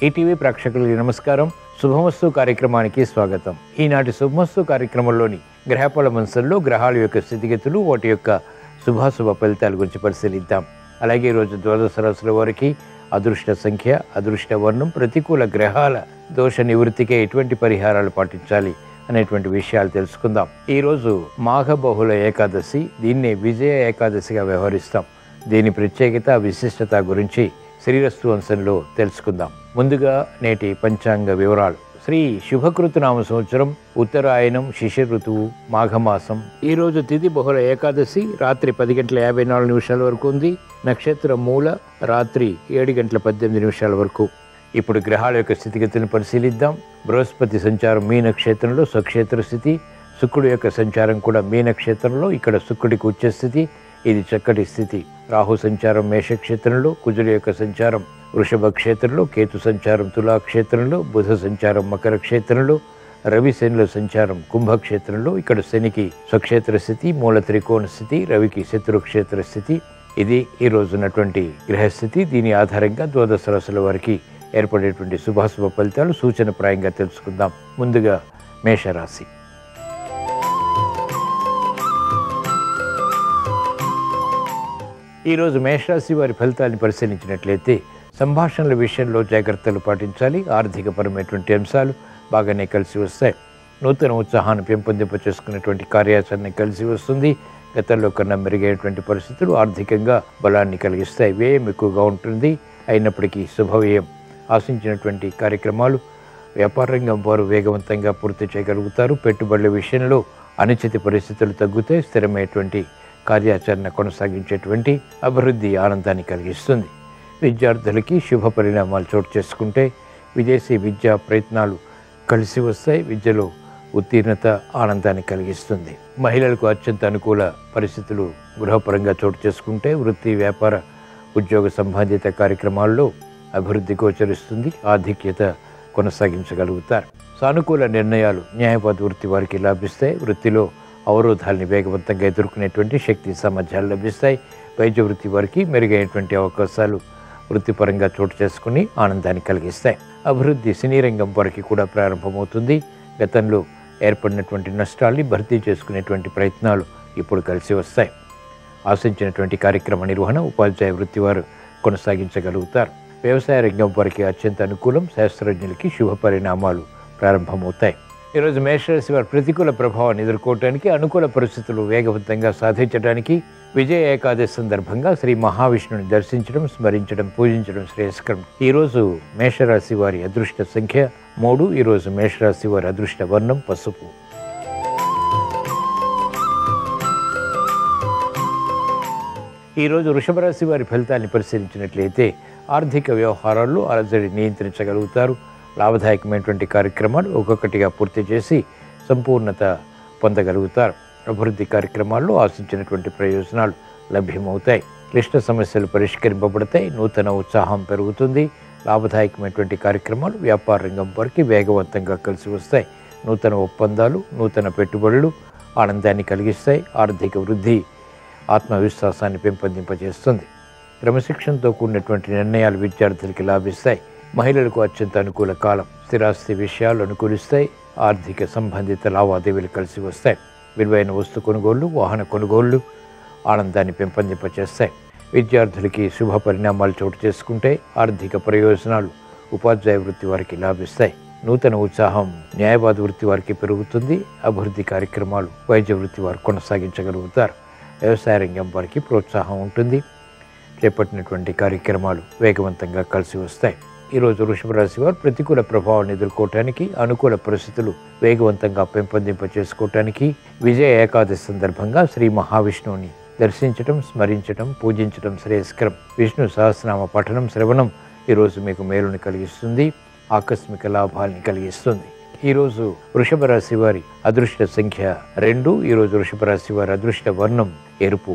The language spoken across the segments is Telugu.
ఈటీవీ ప్రేక్షకులకి నమస్కారం శుభమస్తు కార్యక్రమానికి స్వాగతం ఈనాటి శుభమస్తు కార్యక్రమంలోని గ్రహఫల మంచంలో గ్రహాల యొక్క స్థితిగతులు వాటి యొక్క శుభాశుభ ఫలితాల గురించి పరిశీలిద్దాం అలాగే ఈరోజు ద్వాదశ రాశుల వారికి అదృష్ట సంఖ్య అదృష్ట వర్ణం ప్రతికూల గ్రహాల దోష నివృత్తికి ఎటువంటి పరిహారాలు పాటించాలి అనేటువంటి విషయాలు తెలుసుకుందాం ఈరోజు మాఘ బహుళ ఏకాదశి దీన్నే విజయ ఏకాదశిగా వ్యవహరిస్తాం దీని ప్రత్యేకత విశిష్టత గురించి శ్రీరస్తు అంశంలో తెలుసుకుందాం ముందుగా నేటి పంచాంగ వివరాలు శ్రీ శుభకృతనామ సంవత్సరం ఉత్తరాయణం శిశిర ఋతువు మాఘమాసం ఈ రోజు తిథి బహుళ ఏకాదశి రాత్రి పది గంటల యాభై నాలుగు నిమిషాల వరకు ఉంది నక్షత్రం మూల రాత్రి ఏడు గంటల పద్దెనిమిది నిమిషాల వరకు ఇప్పుడు గ్రహాల యొక్క స్థితిగతులను పరిశీలిద్దాం బృహస్పతి సంచారం మీ నక్షత్రంలో స్వక్షేత్ర స్థితి శుక్రుడు యొక్క సంచారం కూడా మీ నక్షత్రంలో ఇక్కడ శుక్రుడికి ఉచ్చ స్థితి ఇది చక్కటి స్థితి రాహు సంచారం మేషక్షేత్రంలో కుజుల యొక్క సంచారం వృషభ క్షేత్రంలో కేతు సంచారం తులా క్షేత్రంలో బుధ సంచారం మకర క్షేత్రంలో రవి శనిల సంచారం కుంభక్షేత్రంలో ఇక్కడ శనికి స్వక్షేత్ర స్థితి మూల త్రికోణ స్థితి రవికి శత్రుక్షేత్ర స్థితి ఇది ఈ రోజున్నటువంటి గ్రహస్థితి దీని ఆధారంగా ద్వాదశ రాశుల వారికి ఏర్పడేటువంటి శుభాశుభ ఫలితాలు సూచనప్రాయంగా తెలుసుకుందాం ముందుగా మేషరాశి ఈరోజు మేషరాశి వారి ఫలితాన్ని పరిశీలించినట్లయితే సంభాషణల విషయంలో జాగ్రత్తలు పాటించాలి ఆర్థికపరమైనటువంటి అంశాలు బాగానే కలిసి వస్తాయి నూతన ఉత్సాహాన్ని పెంపొందింప చేసుకునేటువంటి కార్యాచరణ కలిసి వస్తుంది గతంలో కన్నా మెరుగైనటువంటి పరిస్థితులు ఆర్థికంగా బలాన్ని కలిగిస్తాయి వ్యయం ఎక్కువగా ఉంటుంది అయినప్పటికీ శుభవ్యయం ఆశించినటువంటి కార్యక్రమాలు వ్యాపార రంగం వారు వేగవంతంగా పూర్తి చేయగలుగుతారు పెట్టుబడుల విషయంలో అనిశ్చిత పరిస్థితులు తగ్గుతాయి స్థిరమైనటువంటి కార్యాచరణ కొనసాగించేటువంటి అభివృద్ధి ఆనందాన్ని కలిగిస్తుంది విద్యార్థులకి శుభ పరిణామాలు చోటు చేసుకుంటే విదేశీ విద్యా ప్రయత్నాలు కలిసి వస్తాయి విద్యలో ఉత్తీర్ణత ఆనందాన్ని కలిగిస్తుంది మహిళలకు అత్యంత అనుకూల పరిస్థితులు గృహపరంగా చోటు చేసుకుంటే వృత్తి వ్యాపార ఉద్యోగ సంబంధిత కార్యక్రమాల్లో అభివృద్ధి గోచరిస్తుంది ఆధిక్యత కొనసాగించగలుగుతారు సానుకూల నిర్ణయాలు న్యాయవాద వృత్తి వారికి లభిస్తాయి వృత్తిలో అవరోధాలని వేగవంతంగా ఎదుర్కొనేటువంటి శక్తి సామర్థ్యాలు లభిస్తాయి వైద్య వృత్తి వారికి మెరుగైనటువంటి అవకాశాలు వృత్తిపరంగా చోటు చేసుకుని ఆనందాన్ని కలిగిస్తాయి అభివృద్ధి సినీ రంగం వారికి కూడా ప్రారంభమవుతుంది గతంలో ఏర్పడినటువంటి నష్టాల్ని భర్తీ చేసుకునేటువంటి ప్రయత్నాలు ఇప్పుడు కలిసి వస్తాయి ఆశించినటువంటి కార్యక్రమ నిర్వహణ ఉపాధ్యాయ వృత్తి వారు కొనసాగించగలుగుతారు వ్యవసాయ రంగం వారికి అత్యంత అనుకూలం శాస్త్రజ్ఞులకి శుభ పరిణామాలు ప్రారంభమవుతాయి ఈరోజు మేషరాశి వారి ప్రతికూల ప్రభావాన్ని ఎదుర్కోవటానికి అనుకూల పరిస్థితులు వేగవంతంగా సాధించడానికి విజయ ఏకాదశి సందర్భంగా శ్రీ మహావిష్ణుని దర్శించడం స్మరించడం పూజించడం శ్రేయస్కరం ఈరోజు మేషరాశి వారి అదృష్ట సంఖ్య మూడు ఈరోజు మేషరాశి వారి అదృష్ట వర్ణం పసుపు ఈరోజు వృషభ రాశి వారి ఫలితాన్ని పరిశీలించినట్లయితే ఆర్థిక వ్యవహారాల్లో అలజడి నియంత్రించగలుగుతారు లాభదాయకమైనటువంటి కార్యక్రమాలు ఒక్కొక్కటిగా పూర్తి చేసి సంపూర్ణత పొందగలుగుతారు అభివృద్ధి కార్యక్రమాల్లో ఆశించినటువంటి ప్రయోజనాలు లభ్యమవుతాయి క్లిష్ట సమస్యలు పరిష్కరింపబడతాయి నూతన ఉత్సాహం పెరుగుతుంది లాభదాయకమైనటువంటి కార్యక్రమాలు వ్యాపార రంగం వారికి వేగవంతంగా కలిసి వస్తాయి నూతన ఒప్పందాలు నూతన పెట్టుబడులు ఆనందాన్ని కలిగిస్తాయి ఆర్థిక వృద్ధి ఆత్మవిశ్వాసాన్ని పెంపొందింపజేస్తుంది క్రమశిక్షణతో కూడినటువంటి నిర్ణయాలు విద్యార్థులకి లాభిస్తాయి మహిళలకు అత్యంత అనుకూల కాలం స్థిరాస్తి విషయాలు అనుకూలిస్తాయి ఆర్థిక సంబంధిత లావాదేవీలు కలిసి వస్తాయి విలువైన వస్తు కొనుగోళ్లు వాహన కొనుగోళ్లు ఆనందాన్ని పెంపొందింపచేస్తాయి విద్యార్థులకి శుభ పరిణామాలు చోటు చేసుకుంటే ఆర్థిక ప్రయోజనాలు ఉపాధ్యాయ వృత్తి వారికి లాభిస్తాయి నూతన ఉత్సాహం న్యాయవాద వృత్తి వారికి పెరుగుతుంది అభివృద్ధి కార్యక్రమాలు వైద్య వృత్తి వారు కొనసాగించగలుగుతారు వ్యవసాయ రంగం వారికి ప్రోత్సాహం ఉంటుంది చేపట్టినటువంటి కార్యక్రమాలు వేగవంతంగా కలిసి వస్తాయి ఈరోజు వృషభ రాశి వారు ప్రతికూల ప్రభావాన్ని ఎదుర్కోవటానికి అనుకూల పరిస్థితులు వేగవంతంగా పెంపొందింప చేసుకోవటానికి విజయ ఏకాదశి సందర్భంగా శ్రీ మహావిష్ణువుని దర్శించటం స్మరించటం పూజించటం శ్రేయస్కరం విష్ణు సహస్రనామ పఠనం శ్రవణం ఈరోజు మీకు మేలుని కలిగిస్తుంది ఆకస్మిక లాభాల్ని కలిగిస్తుంది ఈరోజు వృషభ రాశి వారి అదృష్ట సంఖ్య రెండు ఈరోజు వృషభ రాశి వారి అదృష్ట వర్ణం ఎరుపు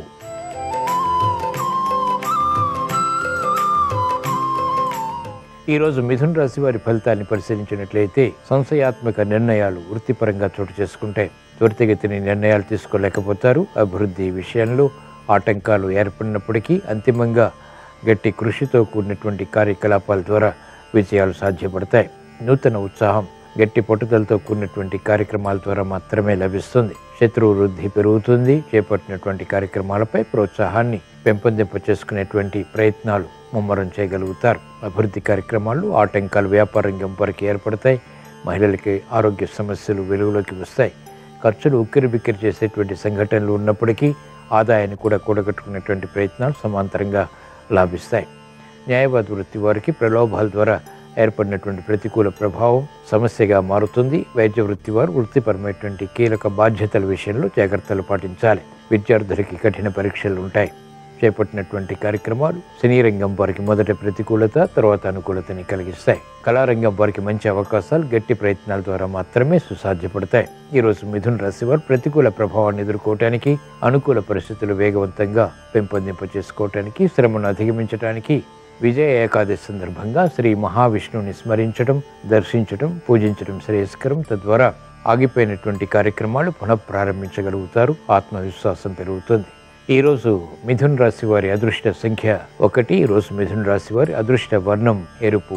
ఈరోజు మిథున రాశి వారి ఫలితాన్ని పరిశీలించినట్లయితే సంశయాత్మక నిర్ణయాలు వృత్తిపరంగా చోటు చేసుకుంటే త్వరితగతిని నిర్ణయాలు తీసుకోలేకపోతారు అభివృద్ధి విషయంలో ఆటంకాలు ఏర్పడినప్పటికీ అంతిమంగా గట్టి కృషితో కూడినటువంటి కార్యకలాపాల ద్వారా విజయాలు సాధ్యపడతాయి నూతన ఉత్సాహం గట్టి పట్టుదలతో కూడినటువంటి కార్యక్రమాల ద్వారా మాత్రమే లభిస్తుంది శత్రువు వృద్ధి పెరుగుతుంది చేపట్టినటువంటి కార్యక్రమాలపై ప్రోత్సాహాన్ని పెంపొందింప చేసుకునేటువంటి ప్రయత్నాలు ముమ్మరం చేయగలుగుతారు అభివృద్ధి కార్యక్రమాలు ఆటంకాలు వ్యాపార రంగం వరకు ఏర్పడతాయి మహిళలకి ఆరోగ్య సమస్యలు వెలుగులోకి వస్తాయి ఖర్చులు ఉక్కిరి బిక్కిరి చేసేటువంటి సంఘటనలు ఉన్నప్పటికీ ఆదాయాన్ని కూడా కూడగట్టుకునేటువంటి ప్రయత్నాలు సమాంతరంగా లాభిస్తాయి న్యాయవాద వృత్తి వారికి ప్రలోభాల ద్వారా ఏర్పడినటువంటి ప్రతికూల ప్రభావం సమస్యగా మారుతుంది వైద్య వృత్తి వారు వృత్తిపరమైనటువంటి కీలక బాధ్యతల విషయంలో జాగ్రత్తలు పాటించాలి విద్యార్థులకి కఠిన పరీక్షలు ఉంటాయి చేపట్టినటువంటి కార్యక్రమాలు సినీ రంగం వారికి మొదట ప్రతికూలత తర్వాత అనుకూలతని కలిగిస్తాయి కళారంగం వారికి మంచి అవకాశాలు గట్టి ప్రయత్నాల ద్వారా మాత్రమే సుసాధ్యపడతాయి ఈరోజు మిథున్ రాశి వారు ప్రతికూల ప్రభావాన్ని ఎదుర్కోవటానికి అనుకూల పరిస్థితులు వేగవంతంగా పెంపొందింప చేసుకోవటానికి శ్రమను అధిగమించడానికి విజయ ఏకాదశి సందర్భంగా శ్రీ మహావిష్ణువుని స్మరించడం దర్శించడం పూజించడం శ్రేయస్కరం తద్వారా ఆగిపోయినటువంటి కార్యక్రమాలు పునఃప్రారంభించగలుగుతారు ఆత్మవిశ్వాసం పెరుగుతుంది ఈరోజు మిథున్ రాశి వారి అదృష్ట సంఖ్య ఒకటి ఈరోజు మిథున్ రాశి వారి అదృష్ట వర్ణం ఎరుపు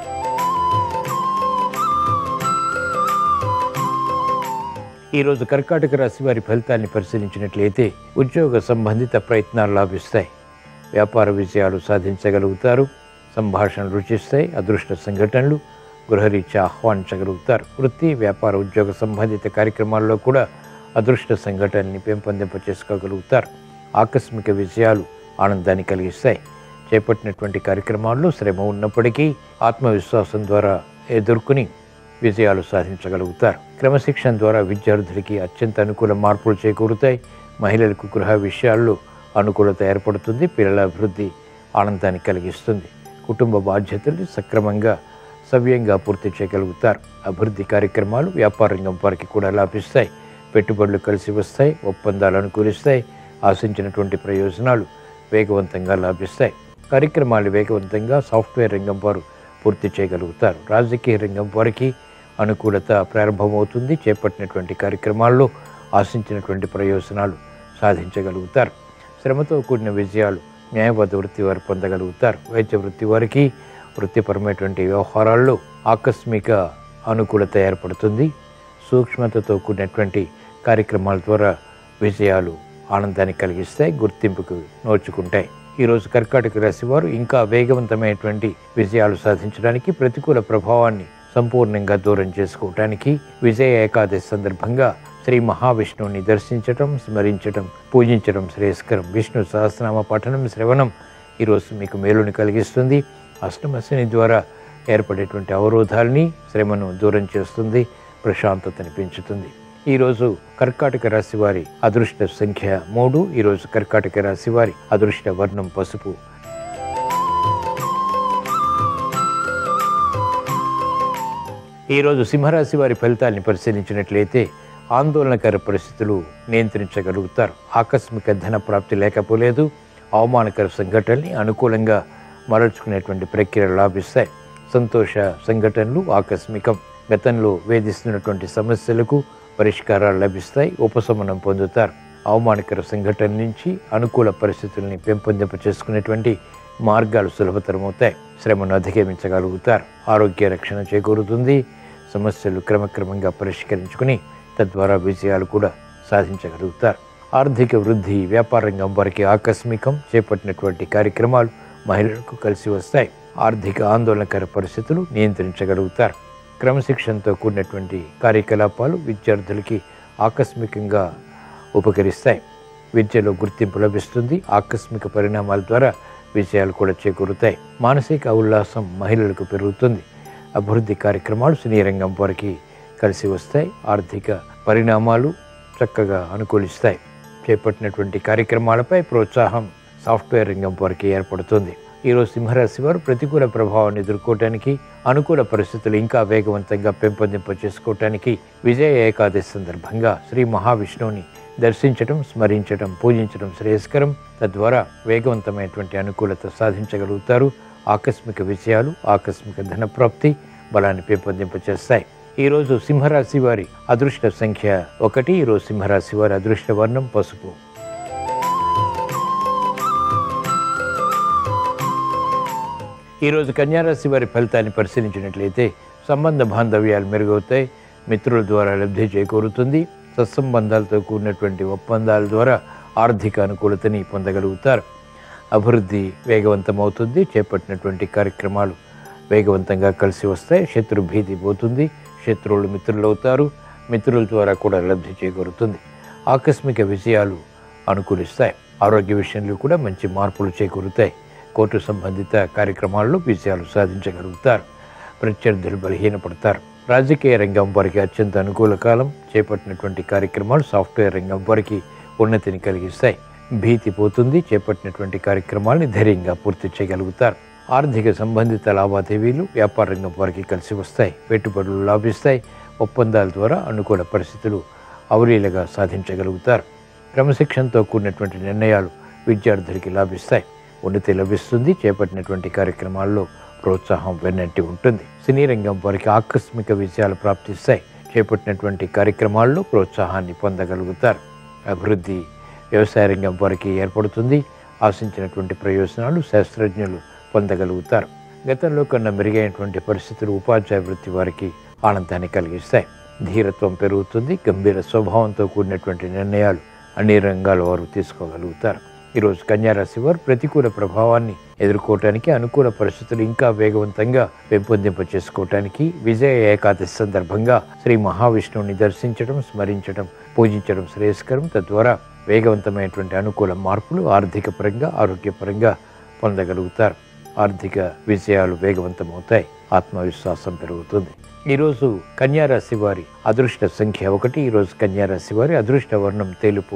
ఈరోజు కర్కాటక రాశి వారి ఫలితాన్ని పరిశీలించినట్లయితే ఉద్యోగ సంబంధిత ప్రయత్నాలు లాభిస్తాయి వ్యాపార విజయాలు సాధించగలుగుతారు సంభాషణలు రుచిస్తాయి అదృష్ట సంఘటనలు గృహరీత్యా ఆహ్వానించగలుగుతారు వృత్తి వ్యాపార ఉద్యోగ సంబంధిత కార్యక్రమాల్లో కూడా అదృష్ట సంఘటనని పెంపొందింప చేసుకోగలుగుతారు ఆకస్మిక విజయాలు ఆనందాన్ని కలిగిస్తాయి చేపట్టినటువంటి కార్యక్రమాల్లో శ్రమ ఉన్నప్పటికీ ఆత్మవిశ్వాసం ద్వారా ఎదుర్కొని విజయాలు సాధించగలుగుతారు క్రమశిక్షణ ద్వారా విద్యార్థులకి అత్యంత అనుకూల మార్పులు చేకూరుతాయి మహిళలకు గృహ విషయాల్లో అనుకూలత ఏర్పడుతుంది పిల్లల అభివృద్ధి ఆనందాన్ని కలిగిస్తుంది కుటుంబ బాధ్యతలు సక్రమంగా సవ్యంగా పూర్తి చేయగలుగుతారు అభివృద్ధి కార్యక్రమాలు వ్యాపార రంగం వారికి కూడా లాభిస్తాయి పెట్టుబడులు కలిసి వస్తాయి ఒప్పందాలు అనుకూలిస్తాయి ఆశించినటువంటి ప్రయోజనాలు వేగవంతంగా లాభిస్తాయి కార్యక్రమాలు వేగవంతంగా సాఫ్ట్వేర్ రంగం వారు పూర్తి చేయగలుగుతారు రాజకీయ రంగం వారికి అనుకూలత ప్రారంభమవుతుంది చేపట్టినటువంటి కార్యక్రమాల్లో ఆశించినటువంటి ప్రయోజనాలు సాధించగలుగుతారు శ్రమతో కూడిన విజయాలు న్యాయవాద వృత్తి వారు పొందగలుగుతారు వైద్య వృత్తి వారికి వృత్తిపరమైనటువంటి వ్యవహారాల్లో ఆకస్మిక అనుకూలత ఏర్పడుతుంది సూక్ష్మతతో కూడినటువంటి కార్యక్రమాల ద్వారా విజయాలు ఆనందాన్ని కలిగిస్తాయి గుర్తింపుకు నోచుకుంటాయి ఈరోజు కర్కాటక రాశి వారు ఇంకా వేగవంతమైనటువంటి విజయాలు సాధించడానికి ప్రతికూల ప్రభావాన్ని సంపూర్ణంగా దూరం చేసుకోవటానికి విజయ ఏకాదశి సందర్భంగా శ్రీ మహావిష్ణువుని దర్శించటం స్మరించటం పూజించడం శ్రేయస్కరం విష్ణు సహస్రనామ పఠనం శ్రవణం ఈరోజు మీకు మేలుని కలిగిస్తుంది అష్టమ శని ద్వారా ఏర్పడేటువంటి అవరోధాలని శ్రమను దూరం చేస్తుంది ప్రశాంతతని పెంచుతుంది ఈరోజు కర్కాటక రాశి వారి అదృష్ట సంఖ్య మూడు ఈరోజు కర్కాటక రాశి వారి అదృష్ట వర్ణం పసుపు ఈరోజు సింహరాశి వారి ఫలితాల్ని పరిశీలించినట్లయితే ఆందోళనకర పరిస్థితులు నియంత్రించగలుగుతారు ఆకస్మిక ధన ప్రాప్తి లేకపోలేదు అవమానకర సంఘటనల్ని అనుకూలంగా మరల్చుకునేటువంటి ప్రక్రియలు లాభిస్తాయి సంతోష సంఘటనలు ఆకస్మికం గతంలో వేధిస్తున్నటువంటి సమస్యలకు పరిష్కారాలు లభిస్తాయి ఉపశమనం పొందుతారు అవమానకర సంఘటన నుంచి అనుకూల పరిస్థితుల్ని పెంపొందింప చేసుకునేటువంటి మార్గాలు సులభతరమవుతాయి శ్రమను అధిగమించగలుగుతారు ఆరోగ్య రక్షణ చేకూరుతుంది సమస్యలు క్రమక్రమంగా పరిష్కరించుకుని తద్వారా విజయాలు కూడా సాధించగలుగుతారు ఆర్థిక వృద్ధి వ్యాపార రంగం వారికి ఆకస్మికం చేపట్టినటువంటి కార్యక్రమాలు మహిళలకు కలిసి వస్తాయి ఆర్థిక ఆందోళనకర పరిస్థితులు నియంత్రించగలుగుతారు క్రమశిక్షణతో కూడినటువంటి కార్యకలాపాలు విద్యార్థులకి ఆకస్మికంగా ఉపకరిస్తాయి విద్యలో గుర్తింపు లభిస్తుంది ఆకస్మిక పరిణామాల ద్వారా విజయాలు కూడా చేకూరుతాయి మానసిక ఉల్లాసం మహిళలకు పెరుగుతుంది అభివృద్ధి కార్యక్రమాలు సినీ రంగం వారికి కలిసి వస్తాయి ఆర్థిక పరిణామాలు చక్కగా అనుకూలిస్తాయి చేపట్టినటువంటి కార్యక్రమాలపై ప్రోత్సాహం సాఫ్ట్వేర్ రంగం వారికి ఏర్పడుతుంది ఈరోజు సింహరాశి వారు ప్రతికూల ప్రభావాన్ని ఎదుర్కోవటానికి అనుకూల పరిస్థితులు ఇంకా వేగవంతంగా పెంపొందింప చేసుకోవటానికి విజయ ఏకాదశి సందర్భంగా శ్రీ మహావిష్ణువుని దర్శించడం స్మరించడం పూజించడం శ్రేయస్కరం తద్వారా వేగవంతమైనటువంటి అనుకూలత సాధించగలుగుతారు ఆకస్మిక విజయాలు ఆకస్మిక ధనప్రాప్తి బలాన్ని పెంపొందింపచేస్తాయి ఈరోజు సింహరాశి వారి అదృష్ట సంఖ్య ఒకటి ఈరోజు సింహరాశి వారి అదృష్ట వర్ణం పసుపు ఈరోజు కన్యారాశి వారి ఫలితాన్ని పరిశీలించినట్లయితే సంబంధ బాంధవ్యాలు మెరుగవుతాయి మిత్రుల ద్వారా లబ్ధి చేకూరుతుంది సత్సంబంధాలతో కూడినటువంటి ఒప్పందాల ద్వారా ఆర్థిక అనుకూలతని పొందగలుగుతారు అభివృద్ధి వేగవంతమవుతుంది చేపట్టినటువంటి కార్యక్రమాలు వేగవంతంగా కలిసి వస్తాయి శత్రు భీతి పోతుంది శత్రువులు మిత్రులు అవుతారు మిత్రుల ద్వారా కూడా లబ్ధి చేకూరుతుంది ఆకస్మిక విజయాలు అనుకూలిస్తాయి ఆరోగ్య విషయంలో కూడా మంచి మార్పులు చేకూరుతాయి కోర్టు సంబంధిత కార్యక్రమాల్లో విజయాలు సాధించగలుగుతారు ప్రత్యర్థులు బలహీనపడతారు రాజకీయ రంగం వారికి అత్యంత అనుకూల కాలం చేపట్టినటువంటి కార్యక్రమాలు సాఫ్ట్వేర్ రంగం వారికి ఉన్నతిని కలిగిస్తాయి భీతి పోతుంది చేపట్టినటువంటి కార్యక్రమాల్ని ధైర్యంగా పూర్తి చేయగలుగుతారు ఆర్థిక సంబంధిత లావాదేవీలు వ్యాపార రంగం వారికి కలిసి వస్తాయి పెట్టుబడులు లాభిస్తాయి ఒప్పందాల ద్వారా అనుకూల పరిస్థితులు అవలీలగా సాధించగలుగుతారు క్రమశిక్షణతో కూడినటువంటి నిర్ణయాలు విద్యార్థులకి లాభిస్తాయి ఉన్నతి లభిస్తుంది చేపట్టినటువంటి కార్యక్రమాల్లో ప్రోత్సాహం వెన్నట్టి ఉంటుంది సినీ రంగం వారికి ఆకస్మిక విజయాలు ప్రాప్తిస్తాయి చేపట్టినటువంటి కార్యక్రమాల్లో ప్రోత్సాహాన్ని పొందగలుగుతారు అభివృద్ధి వ్యవసాయ రంగం వారికి ఏర్పడుతుంది ఆశించినటువంటి ప్రయోజనాలు శాస్త్రజ్ఞులు పొందగలుగుతారు గతంలో కన్నా మెరుగైనటువంటి పరిస్థితులు ఉపాధ్యాయ వృత్తి వారికి ఆనందాన్ని కలిగిస్తాయి ధీరత్వం పెరుగుతుంది గంభీర స్వభావంతో కూడినటువంటి నిర్ణయాలు అన్ని రంగాల వారు తీసుకోగలుగుతారు ఈరోజు కన్యారాశి వారు ప్రతికూల ప్రభావాన్ని ఎదుర్కోవటానికి అనుకూల పరిస్థితులు ఇంకా వేగవంతంగా పెంపొందింప చేసుకోవటానికి విజయ ఏకాదశి సందర్భంగా శ్రీ మహావిష్ణువుని దర్శించడం స్మరించడం పూజించడం శ్రేయస్కరం తద్వారా వేగవంతమైనటువంటి అనుకూల మార్పులు ఆర్థిక పరంగా ఆరోగ్యపరంగా పొందగలుగుతారు ఆర్థిక విజయాలు వేగవంతమవుతాయి ఆత్మవిశ్వాసం పెరుగుతుంది ఈరోజు కన్యారాశి వారి అదృష్ట సంఖ్య ఒకటి ఈరోజు కన్యారాశి వారి అదృష్ట వర్ణం తెలుపు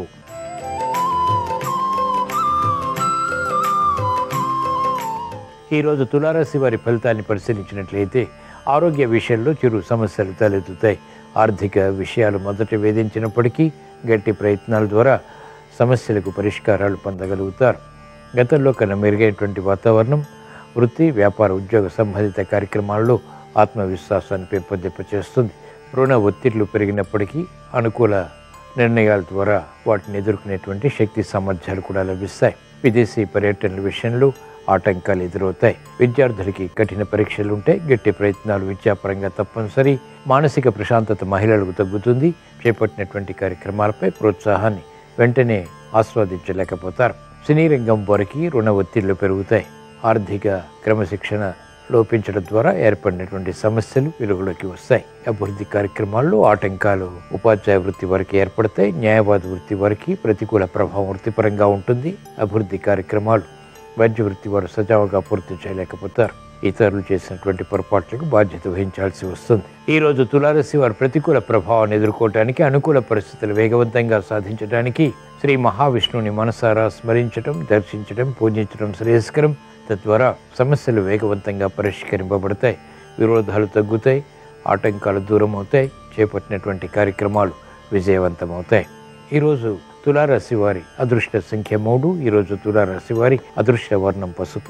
ఈరోజు తులారాశి వారి ఫలితాన్ని పరిశీలించినట్లయితే ఆరోగ్య విషయంలో చిరు సమస్యలు తలెత్తుతాయి ఆర్థిక విషయాలు మొదట వేధించినప్పటికీ గట్టి ప్రయత్నాల ద్వారా సమస్యలకు పరిష్కారాలు పొందగలుగుతారు గతంలో కన్నా మెరుగైనటువంటి వాతావరణం వృత్తి వ్యాపార ఉద్యోగ సంబంధిత కార్యక్రమాల్లో ఆత్మవిశ్వాసాన్ని పెంపొందింప చేస్తుంది రుణ ఒత్తిళ్లు పెరిగినప్పటికీ అనుకూల నిర్ణయాల ద్వారా వాటిని ఎదుర్కొనేటువంటి శక్తి సామర్థ్యాలు కూడా లభిస్తాయి విదేశీ పర్యటనల విషయంలో ఆటంకాలు ఎదురవుతాయి విద్యార్థులకి కఠిన పరీక్షలు ఉంటే గట్టి ప్రయత్నాలు విద్యాపరంగా తప్పనిసరి మానసిక ప్రశాంతత మహిళలకు తగ్గుతుంది చేపట్టినటువంటి కార్యక్రమాలపై ప్రోత్సాహాన్ని వెంటనే ఆస్వాదించలేకపోతారు సినీ రంగం వారికి రుణ ఒత్తిళ్లు పెరుగుతాయి ఆర్థిక క్రమశిక్షణ లోపించడం ద్వారా ఏర్పడినటువంటి సమస్యలు వెలుగులోకి వస్తాయి అభివృద్ధి కార్యక్రమాల్లో ఆటంకాలు ఉపాధ్యాయ వృత్తి వారికి ఏర్పడతాయి న్యాయవాద వృత్తి వారికి ప్రతికూల ప్రభావం వృత్తిపరంగా ఉంటుంది అభివృద్ధి కార్యక్రమాలు వైద్య వృత్తి వారు సజావుగా పూర్తి చేయలేకపోతారు ఇతరులు చేసినటువంటి పొరపాట్లకు బాధ్యత వహించాల్సి వస్తుంది ఈ రోజు తులారాశి వారు ప్రతికూల ప్రభావాన్ని ఎదుర్కోవటానికి అనుకూల పరిస్థితులు వేగవంతంగా సాధించడానికి శ్రీ మహావిష్ణువుని మనసారా స్మరించడం దర్శించడం పూజించడం శ్రేయస్కరం తద్వారా సమస్యలు వేగవంతంగా పరిష్కరింపబడతాయి విరోధాలు తగ్గుతాయి ఆటంకాలు దూరం అవుతాయి చేపట్టినటువంటి కార్యక్రమాలు విజయవంతమవుతాయి ఈరోజు తులారాశి వారి అదృష్ట సంఖ్య మూడు ఈరోజు తులారాశి వారి అదృష్ట వర్ణం పసుపు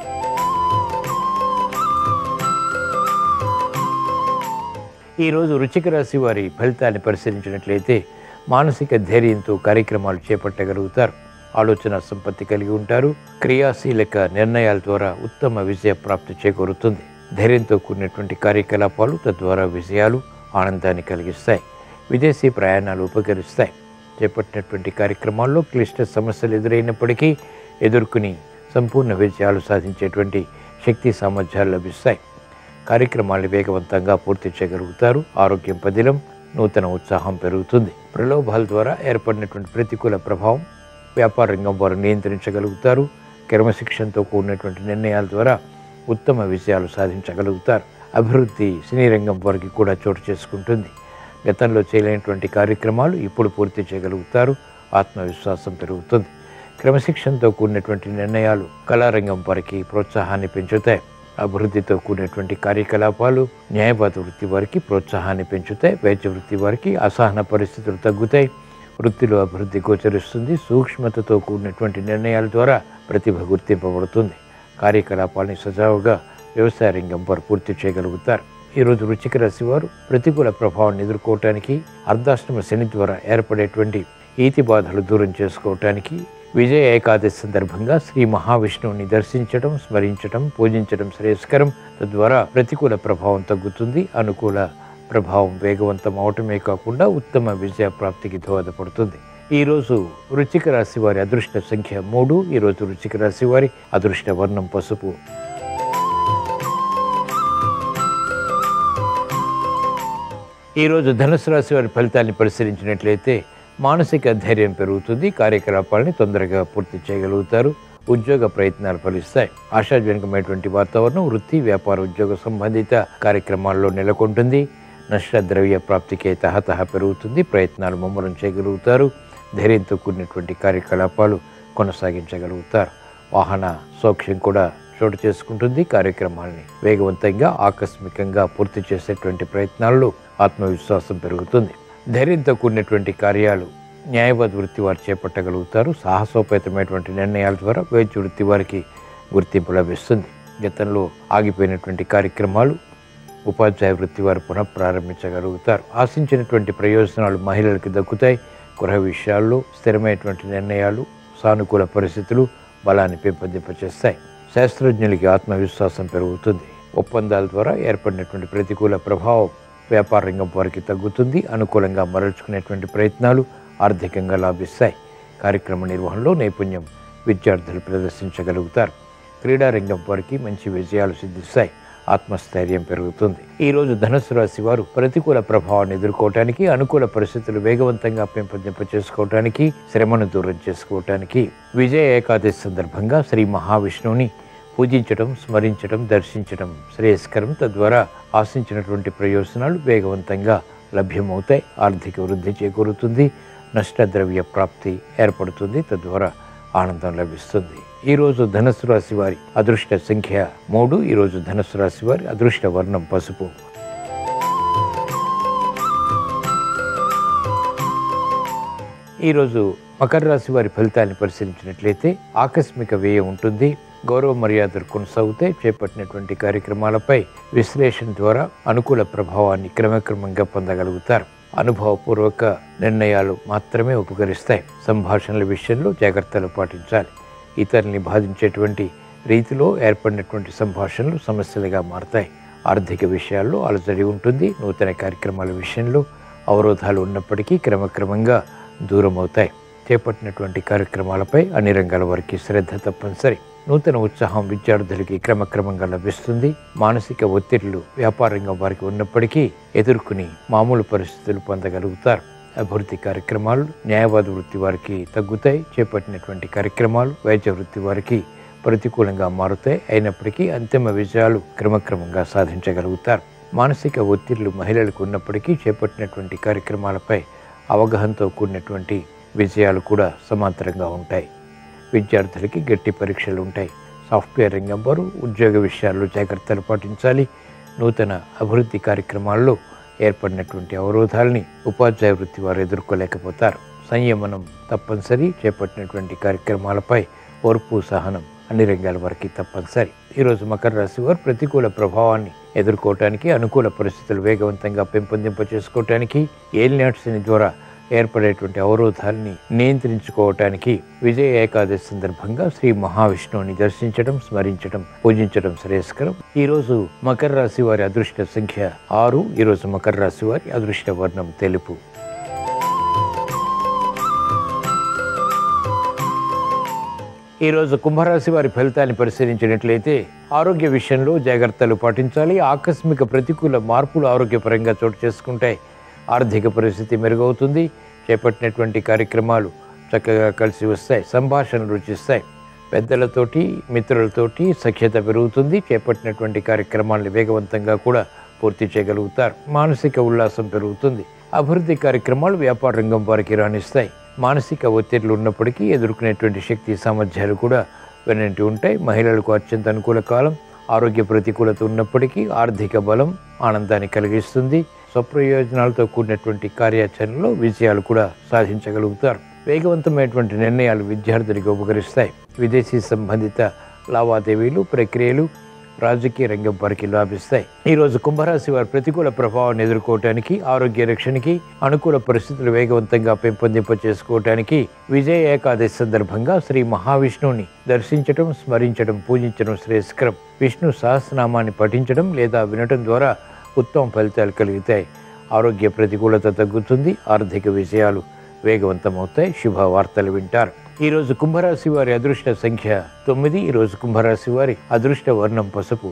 ఈరోజు రుచిక రాశి వారి ఫలితాన్ని పరిశీలించినట్లయితే మానసిక ధైర్యంతో కార్యక్రమాలు చేపట్టగలుగుతారు ఆలోచన సంపత్తి కలిగి ఉంటారు క్రియాశీలక నిర్ణయాల ద్వారా ఉత్తమ విజయ ప్రాప్తి చేకూరుతుంది ధైర్యంతో కూడినటువంటి కార్యకలాపాలు తద్వారా విజయాలు ఆనందాన్ని కలిగిస్తాయి విదేశీ ప్రయాణాలు ఉపకరిస్తాయి చేపట్టినటువంటి కార్యక్రమాల్లో క్లిష్ట సమస్యలు ఎదురైనప్పటికీ ఎదుర్కొని సంపూర్ణ విజయాలు సాధించేటువంటి శక్తి సామర్థ్యాలు లభిస్తాయి కార్యక్రమాన్ని వేగవంతంగా పూర్తి చేయగలుగుతారు ఆరోగ్యం పదిలం నూతన ఉత్సాహం పెరుగుతుంది ప్రలోభాల ద్వారా ఏర్పడినటువంటి ప్రతికూల ప్రభావం వ్యాపార రంగం వారు నియంత్రించగలుగుతారు క్రమశిక్షణతో కూడినటువంటి నిర్ణయాల ద్వారా ఉత్తమ విజయాలు సాధించగలుగుతారు అభివృద్ధి సినీ రంగం వారికి కూడా చోటు చేసుకుంటుంది గతంలో చేయలేనటువంటి కార్యక్రమాలు ఇప్పుడు పూర్తి చేయగలుగుతారు ఆత్మవిశ్వాసం పెరుగుతుంది క్రమశిక్షణతో కూడినటువంటి నిర్ణయాలు కళారంగం వారికి ప్రోత్సాహాన్ని పెంచుతాయి అభివృద్ధితో కూడినటువంటి కార్యకలాపాలు న్యాయవాద వృత్తి వారికి ప్రోత్సాహాన్ని పెంచుతాయి వైద్య వృత్తి వారికి అసహన పరిస్థితులు తగ్గుతాయి వృత్తిలో అభివృద్ధి గోచరిస్తుంది సూక్ష్మతతో కూడినటువంటి నిర్ణయాల ద్వారా ప్రతిభ గుర్తింపబడుతుంది కార్యకలాపాలని సజావుగా వ్యవసాయ రంగం వారు పూర్తి చేయగలుగుతారు ఈరోజు వృచ్చిక రాశి వారు ప్రతికూల ప్రభావాన్ని ఎదుర్కోవటానికి అర్ధాష్టమ శని ద్వారా ఏర్పడేటువంటి ఈతి బాధలు దూరం చేసుకోవటానికి విజయ ఏకాదశి సందర్భంగా శ్రీ మహావిష్ణువుని దర్శించడం స్మరించడం పూజించడం శ్రేయస్కరం తద్వారా ప్రతికూల ప్రభావం తగ్గుతుంది అనుకూల ప్రభావం వేగవంతం అవటమే కాకుండా ఉత్తమ విజయ ప్రాప్తికి దోహదపడుతుంది ఈ రోజు వృచ్చిక రాశి వారి అదృష్ట సంఖ్య మూడు ఈ రోజు వృచ్చిక రాశి వారి అదృష్ట వర్ణం పసుపు ఈరోజు ధనుసు రాశి వారి ఫలితాన్ని పరిశీలించినట్లయితే మానసిక ధైర్యం పెరుగుతుంది కార్యకలాపాలని తొందరగా పూర్తి చేయగలుగుతారు ఉద్యోగ ప్రయత్నాలు ఫలిస్తాయి ఆశాజనకమైనటువంటి వాతావరణం వృత్తి వ్యాపార ఉద్యోగ సంబంధిత కార్యక్రమాల్లో నెలకొంటుంది నష్ట ద్రవ్య ప్రాప్తికే తహతహ పెరుగుతుంది ప్రయత్నాలు ముమ్మరం చేయగలుగుతారు ధైర్యంతో కూడినటువంటి కార్యకలాపాలు కొనసాగించగలుగుతారు వాహన సౌఖ్యం కూడా చోటు చేసుకుంటుంది కార్యక్రమాల్ని వేగవంతంగా ఆకస్మికంగా పూర్తి చేసేటువంటి ప్రయత్నాల్లో ఆత్మవిశ్వాసం పెరుగుతుంది ధైర్యంతో కూడినటువంటి కార్యాలు న్యాయవాద వృత్తి వారు చేపట్టగలుగుతారు సాహసోపేతమైనటువంటి నిర్ణయాల ద్వారా వైద్య వృత్తి వారికి గుర్తింపు లభిస్తుంది గతంలో ఆగిపోయినటువంటి కార్యక్రమాలు ఉపాధ్యాయ వృత్తి వారు పునఃప్రారంభించగలుగుతారు ఆశించినటువంటి ప్రయోజనాలు మహిళలకు దక్కుతాయి గృహ విషయాల్లో స్థిరమైనటువంటి నిర్ణయాలు సానుకూల పరిస్థితులు బలాన్ని పెంపొందింపచేస్తాయి శాస్త్రజ్ఞులకి ఆత్మవిశ్వాసం పెరుగుతుంది ఒప్పందాల ద్వారా ఏర్పడినటువంటి ప్రతికూల ప్రభావం వ్యాపార రంగం వారికి తగ్గుతుంది అనుకూలంగా మరల్చుకునేటువంటి ప్రయత్నాలు ఆర్థికంగా లాభిస్తాయి కార్యక్రమ నిర్వహణలో నైపుణ్యం విద్యార్థులు ప్రదర్శించగలుగుతారు క్రీడా రంగం వారికి మంచి విజయాలు సిద్ధిస్తాయి ఆత్మస్థైర్యం పెరుగుతుంది ఈ రోజు ధనుసు రాశి వారు ప్రతికూల ప్రభావాన్ని ఎదుర్కోవటానికి అనుకూల పరిస్థితులు వేగవంతంగా పెంపొందింప చేసుకోవటానికి శ్రమను దూరం చేసుకోవటానికి విజయ ఏకాదశి సందర్భంగా శ్రీ మహావిష్ణువుని పూజించడం స్మరించడం దర్శించడం శ్రేయస్కరం తద్వారా ఆశించినటువంటి ప్రయోజనాలు వేగవంతంగా లభ్యమవుతాయి ఆర్థిక వృద్ధి చేకూరుతుంది నష్టద్రవ్య ప్రాప్తి ఏర్పడుతుంది తద్వారా ఆనందం లభిస్తుంది ఈరోజు ధనుసు రాశి వారి అదృష్ట సంఖ్య మూడు ఈరోజు ధనుసు రాశి వారి అదృష్ట వర్ణం పసుపు ఈరోజు మకర రాశి వారి ఫలితాన్ని పరిశీలించినట్లయితే ఆకస్మిక వ్యయం ఉంటుంది గౌరవ మర్యాదలు కొనసాగుతాయి చేపట్టినటువంటి కార్యక్రమాలపై విశ్లేషణ ద్వారా అనుకూల ప్రభావాన్ని క్రమక్రమంగా పొందగలుగుతారు అనుభవపూర్వక నిర్ణయాలు మాత్రమే ఉపకరిస్తాయి సంభాషణల విషయంలో జాగ్రత్తలు పాటించాలి ఇతరుల్ని బాధించేటువంటి రీతిలో ఏర్పడినటువంటి సంభాషణలు సమస్యలుగా మారతాయి ఆర్థిక విషయాల్లో అలజడి ఉంటుంది నూతన కార్యక్రమాల విషయంలో అవరోధాలు ఉన్నప్పటికీ క్రమక్రమంగా దూరం అవుతాయి చేపట్టినటువంటి కార్యక్రమాలపై అన్ని రంగాల వారికి శ్రద్ధ తప్పనిసరి నూతన ఉత్సాహం విద్యార్థులకి క్రమక్రమంగా లభిస్తుంది మానసిక ఒత్తిళ్లు వ్యాపార రంగం వారికి ఉన్నప్పటికీ ఎదుర్కొని మామూలు పరిస్థితులు పొందగలుగుతారు అభివృద్ధి కార్యక్రమాలు న్యాయవాద వృత్తి వారికి తగ్గుతాయి చేపట్టినటువంటి కార్యక్రమాలు వైద్య వృత్తి వారికి ప్రతికూలంగా మారుతాయి అయినప్పటికీ అంతిమ విజయాలు క్రమక్రమంగా సాధించగలుగుతారు మానసిక ఒత్తిళ్లు మహిళలకు ఉన్నప్పటికీ చేపట్టినటువంటి కార్యక్రమాలపై అవగాహనతో కూడినటువంటి విజయాలు కూడా సమాంతరంగా ఉంటాయి విద్యార్థులకి గట్టి పరీక్షలు ఉంటాయి సాఫ్ట్వేర్ రంగం వారు ఉద్యోగ విషయాల్లో జాగ్రత్తలు పాటించాలి నూతన అభివృద్ధి కార్యక్రమాల్లో ఏర్పడినటువంటి అవరోధాలని ఉపాధ్యాయ వృత్తి వారు ఎదుర్కోలేకపోతారు సంయమనం తప్పనిసరి చేపట్టినటువంటి కార్యక్రమాలపై ఓర్పు సహనం అన్ని రంగాల వారికి తప్పనిసరి ఈరోజు మకర రాశి వారు ప్రతికూల ప్రభావాన్ని ఎదుర్కోవటానికి అనుకూల పరిస్థితులు వేగవంతంగా పెంపొందింప చేసుకోవటానికి ఏలినాట్స్ని ద్వారా ఏర్పడేటువంటి అవరోధాలని నియంత్రించుకోవటానికి విజయ ఏకాదశి సందర్భంగా శ్రీ మహావిష్ణువుని దర్శించడం స్మరించడం పూజించడం శ్రేయస్కరం ఈ రోజు మకర రాశి వారి అదృష్ట సంఖ్య ఆరు ఈ రోజు మకర రాశి వారి అదృష్ట వర్ణం తెలుపు ఈరోజు కుంభరాశి వారి ఫలితాన్ని పరిశీలించినట్లయితే ఆరోగ్య విషయంలో జాగ్రత్తలు పాటించాలి ఆకస్మిక ప్రతికూల మార్పులు ఆరోగ్యపరంగా చోటు చేసుకుంటాయి ఆర్థిక పరిస్థితి మెరుగవుతుంది చేపట్టినటువంటి కార్యక్రమాలు చక్కగా కలిసి వస్తాయి సంభాషణలు రుచిస్తాయి పెద్దలతోటి మిత్రులతోటి సఖ్యత పెరుగుతుంది చేపట్టినటువంటి కార్యక్రమాలను వేగవంతంగా కూడా పూర్తి చేయగలుగుతారు మానసిక ఉల్లాసం పెరుగుతుంది అభివృద్ధి కార్యక్రమాలు వ్యాపార రంగం వారికి రాణిస్తాయి మానసిక ఒత్తిడులు ఉన్నప్పటికీ ఎదుర్కొనేటువంటి శక్తి సామర్థ్యాలు కూడా వెనంటి ఉంటాయి మహిళలకు అత్యంత అనుకూల కాలం ఆరోగ్య ప్రతికూలత ఉన్నప్పటికీ ఆర్థిక బలం ఆనందాన్ని కలిగిస్తుంది స్వప్రయోజనాలతో కూడినటువంటి కార్యాచరణలో విజయాలు కూడా సాధించగలుగుతారు వేగవంతమైనటువంటి నిర్ణయాలు విద్యార్థులకు ఉపకరిస్తాయి విదేశీ సంబంధిత లావాదేవీలు ప్రక్రియలు రాజకీయ రంగం వారికి లాభిస్తాయి ఈ రోజు కుంభరాశి వారి ప్రతికూల ప్రభావాన్ని ఎదుర్కోవటానికి ఆరోగ్య రక్షణకి అనుకూల పరిస్థితులు వేగవంతంగా పెంపొందింప చేసుకోవటానికి విజయ ఏకాదశి సందర్భంగా శ్రీ మహావిష్ణువుని దర్శించడం స్మరించడం పూజించడం శ్రేయస్కరం విష్ణు సహస్రనామాన్ని పఠించడం లేదా వినటం ద్వారా ఉత్తమ ఫలితాలు కలుగుతాయి ఆరోగ్య ప్రతికూలత తగ్గుతుంది ఆర్థిక విజయాలు వేగవంతమవుతాయి శుభవార్తలు వింటారు ఈ రోజు కుంభరాశి వారి అదృష్ట సంఖ్య తొమ్మిది ఈ రోజు కుంభరాశి వారి అదృష్ట వర్ణం పసుపు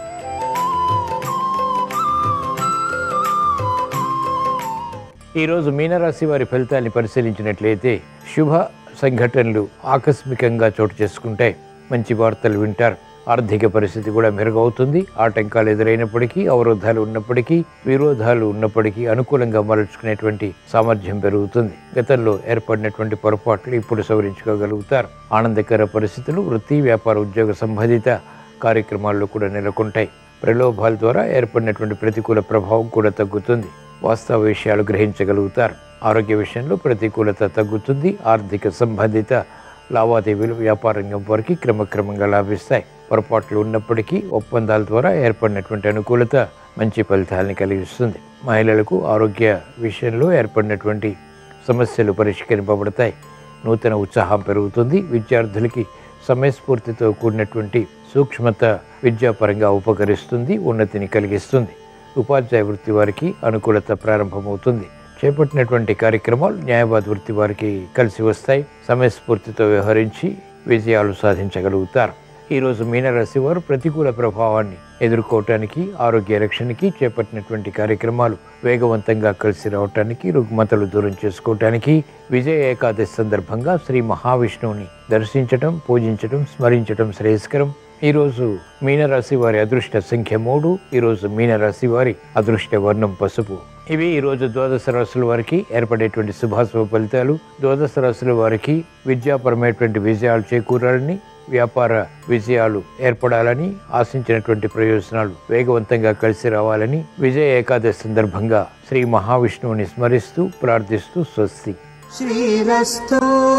ఈ రోజు మీనరాశి వారి ఫలితాన్ని పరిశీలించినట్లయితే శుభ సంఘటనలు ఆకస్మికంగా చోటు చేసుకుంటాయి మంచి వార్తలు వింటారు ఆర్థిక పరిస్థితి కూడా మెరుగవుతుంది ఆటంకాలు ఎదురైనప్పటికీ అవరోధాలు ఉన్నప్పటికీ విరోధాలు ఉన్నప్పటికీ అనుకూలంగా మలుచుకునేటువంటి సామర్థ్యం పెరుగుతుంది గతంలో ఏర్పడినటువంటి పొరపాట్లు ఇప్పుడు సవరించుకోగలుగుతారు ఆనందకర పరిస్థితులు వృత్తి వ్యాపార ఉద్యోగ సంబంధిత కార్యక్రమాల్లో కూడా నెలకొంటాయి ప్రలోభాల ద్వారా ఏర్పడినటువంటి ప్రతికూల ప్రభావం కూడా తగ్గుతుంది వాస్తవ విషయాలు గ్రహించగలుగుతారు ఆరోగ్య విషయంలో ప్రతికూలత తగ్గుతుంది ఆర్థిక సంబంధిత లావాదేవీలు వ్యాపార రంగం వారికి క్రమక్రమంగా లాభిస్తాయి పొరపాట్లు ఉన్నప్పటికీ ఒప్పందాల ద్వారా ఏర్పడినటువంటి అనుకూలత మంచి ఫలితాలని కలిగిస్తుంది మహిళలకు ఆరోగ్య విషయంలో ఏర్పడినటువంటి సమస్యలు పరిష్కరింపబడతాయి నూతన ఉత్సాహం పెరుగుతుంది విద్యార్థులకి సమయస్ఫూర్తితో కూడినటువంటి సూక్ష్మత విద్యాపరంగా ఉపకరిస్తుంది ఉన్నతిని కలిగిస్తుంది ఉపాధ్యాయ వృత్తి వారికి అనుకూలత ప్రారంభమవుతుంది చేపట్టినటువంటి కార్యక్రమాలు న్యాయవాద వృత్తి వారికి కలిసి వస్తాయి సమయస్ఫూర్తితో వ్యవహరించి విజయాలు సాధించగలుగుతారు ఈరోజు మీనరాశి వారు ప్రతికూల ప్రభావాన్ని ఎదుర్కోవటానికి ఆరోగ్య రక్షణకి చేపట్టినటువంటి కార్యక్రమాలు వేగవంతంగా కలిసి రావటానికి రుగ్మతలు దూరం చేసుకోవటానికి విజయ ఏకాదశి సందర్భంగా శ్రీ మహావిష్ణువుని దర్శించటం పూజించటం స్మరించటం శ్రేయస్కరం ఈరోజు మీనరాశి వారి అదృష్ట సంఖ్య మూడు ఈరోజు మీనరాశి వారి అదృష్ట వర్ణం పసుపు ఇవి ఈరోజు ద్వాదశ రాశుల వారికి ఏర్పడేటువంటి శుభాశుభ ఫలితాలు ద్వాదశ రాశుల వారికి విద్యాపరమైనటువంటి విజయాలు చేకూరాలని వ్యాపార విజయాలు ఏర్పడాలని ఆశించినటువంటి ప్రయోజనాలు వేగవంతంగా కలిసి రావాలని విజయ ఏకాదశి సందర్భంగా శ్రీ మహావిష్ణువుని స్మరిస్తూ ప్రార్థిస్తూ స్వస్తి శ్రీరస్తు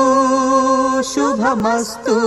శుభమస్తు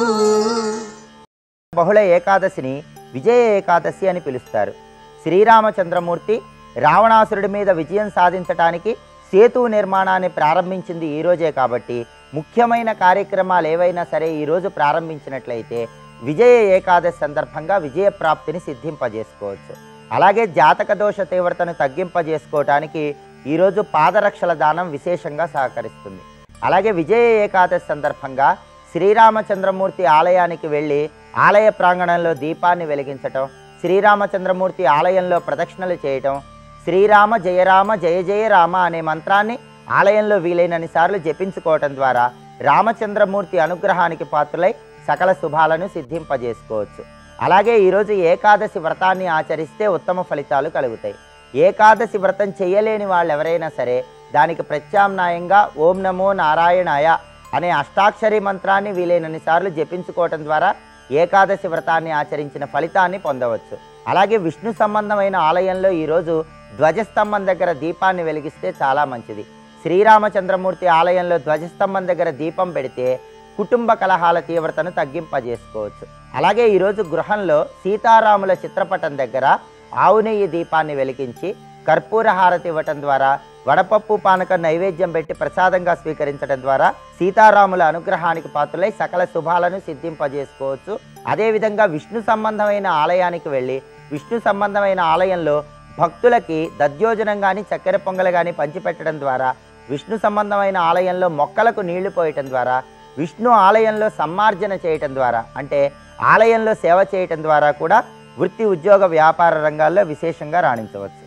బహుళ ఏకాదశిని విజయ ఏకాదశి అని పిలుస్తారు శ్రీరామచంద్రమూర్తి రావణాసురుడి మీద విజయం సాధించటానికి సేతు నిర్మాణాన్ని ప్రారంభించింది ఈ రోజే కాబట్టి ముఖ్యమైన కార్యక్రమాలు ఏవైనా సరే ఈరోజు ప్రారంభించినట్లయితే విజయ ఏకాదశి సందర్భంగా విజయ ప్రాప్తిని సిద్ధింపజేసుకోవచ్చు అలాగే జాతక దోష తీవ్రతను తగ్గింపజేసుకోవటానికి ఈరోజు పాదరక్షల దానం విశేషంగా సహకరిస్తుంది అలాగే విజయ ఏకాదశి సందర్భంగా శ్రీరామచంద్రమూర్తి ఆలయానికి వెళ్ళి ఆలయ ప్రాంగణంలో దీపాన్ని వెలిగించటం శ్రీరామచంద్రమూర్తి ఆలయంలో ప్రదక్షిణలు చేయటం శ్రీరామ జయరామ జయ జయ రామ అనే మంత్రాన్ని ఆలయంలో వీలైనన్ని సార్లు జపించుకోవటం ద్వారా రామచంద్రమూర్తి అనుగ్రహానికి పాత్రులై సకల శుభాలను సిద్ధింపజేసుకోవచ్చు అలాగే ఈరోజు ఏకాదశి వ్రతాన్ని ఆచరిస్తే ఉత్తమ ఫలితాలు కలుగుతాయి ఏకాదశి వ్రతం చేయలేని వాళ్ళు ఎవరైనా సరే దానికి ప్రత్యామ్నాయంగా ఓం నమో నారాయణాయ అనే అష్టాక్షరి మంత్రాన్ని వీలైనన్ని సార్లు జపించుకోవటం ద్వారా ఏకాదశి వ్రతాన్ని ఆచరించిన ఫలితాన్ని పొందవచ్చు అలాగే విష్ణు సంబంధమైన ఆలయంలో ఈరోజు ధ్వజస్తంభం దగ్గర దీపాన్ని వెలిగిస్తే చాలా మంచిది శ్రీరామచంద్రమూర్తి ఆలయంలో ధ్వజస్తంభం దగ్గర దీపం పెడితే కుటుంబ కలహాల తీవ్రతను తగ్గింపజేసుకోవచ్చు అలాగే ఈరోజు గృహంలో సీతారాముల చిత్రపటం దగ్గర ఆవు నెయ్యి దీపాన్ని వెలిగించి కర్పూర హారతి ఇవ్వటం ద్వారా వడపప్పు పానకం నైవేద్యం పెట్టి ప్రసాదంగా స్వీకరించడం ద్వారా సీతారాముల అనుగ్రహానికి పాత్రులై సకల శుభాలను సిద్ధింపజేసుకోవచ్చు అదేవిధంగా విష్ణు సంబంధమైన ఆలయానికి వెళ్ళి విష్ణు సంబంధమైన ఆలయంలో భక్తులకి దద్యోజనం కానీ చక్కెర పొంగలు కానీ పంచిపెట్టడం ద్వారా విష్ణు సంబంధమైన ఆలయంలో మొక్కలకు నీళ్లు పోయటం ద్వారా విష్ణు ఆలయంలో సమ్మార్జన చేయటం ద్వారా అంటే ఆలయంలో సేవ చేయటం ద్వారా కూడా వృత్తి ఉద్యోగ వ్యాపార రంగాల్లో విశేషంగా రాణించవచ్చు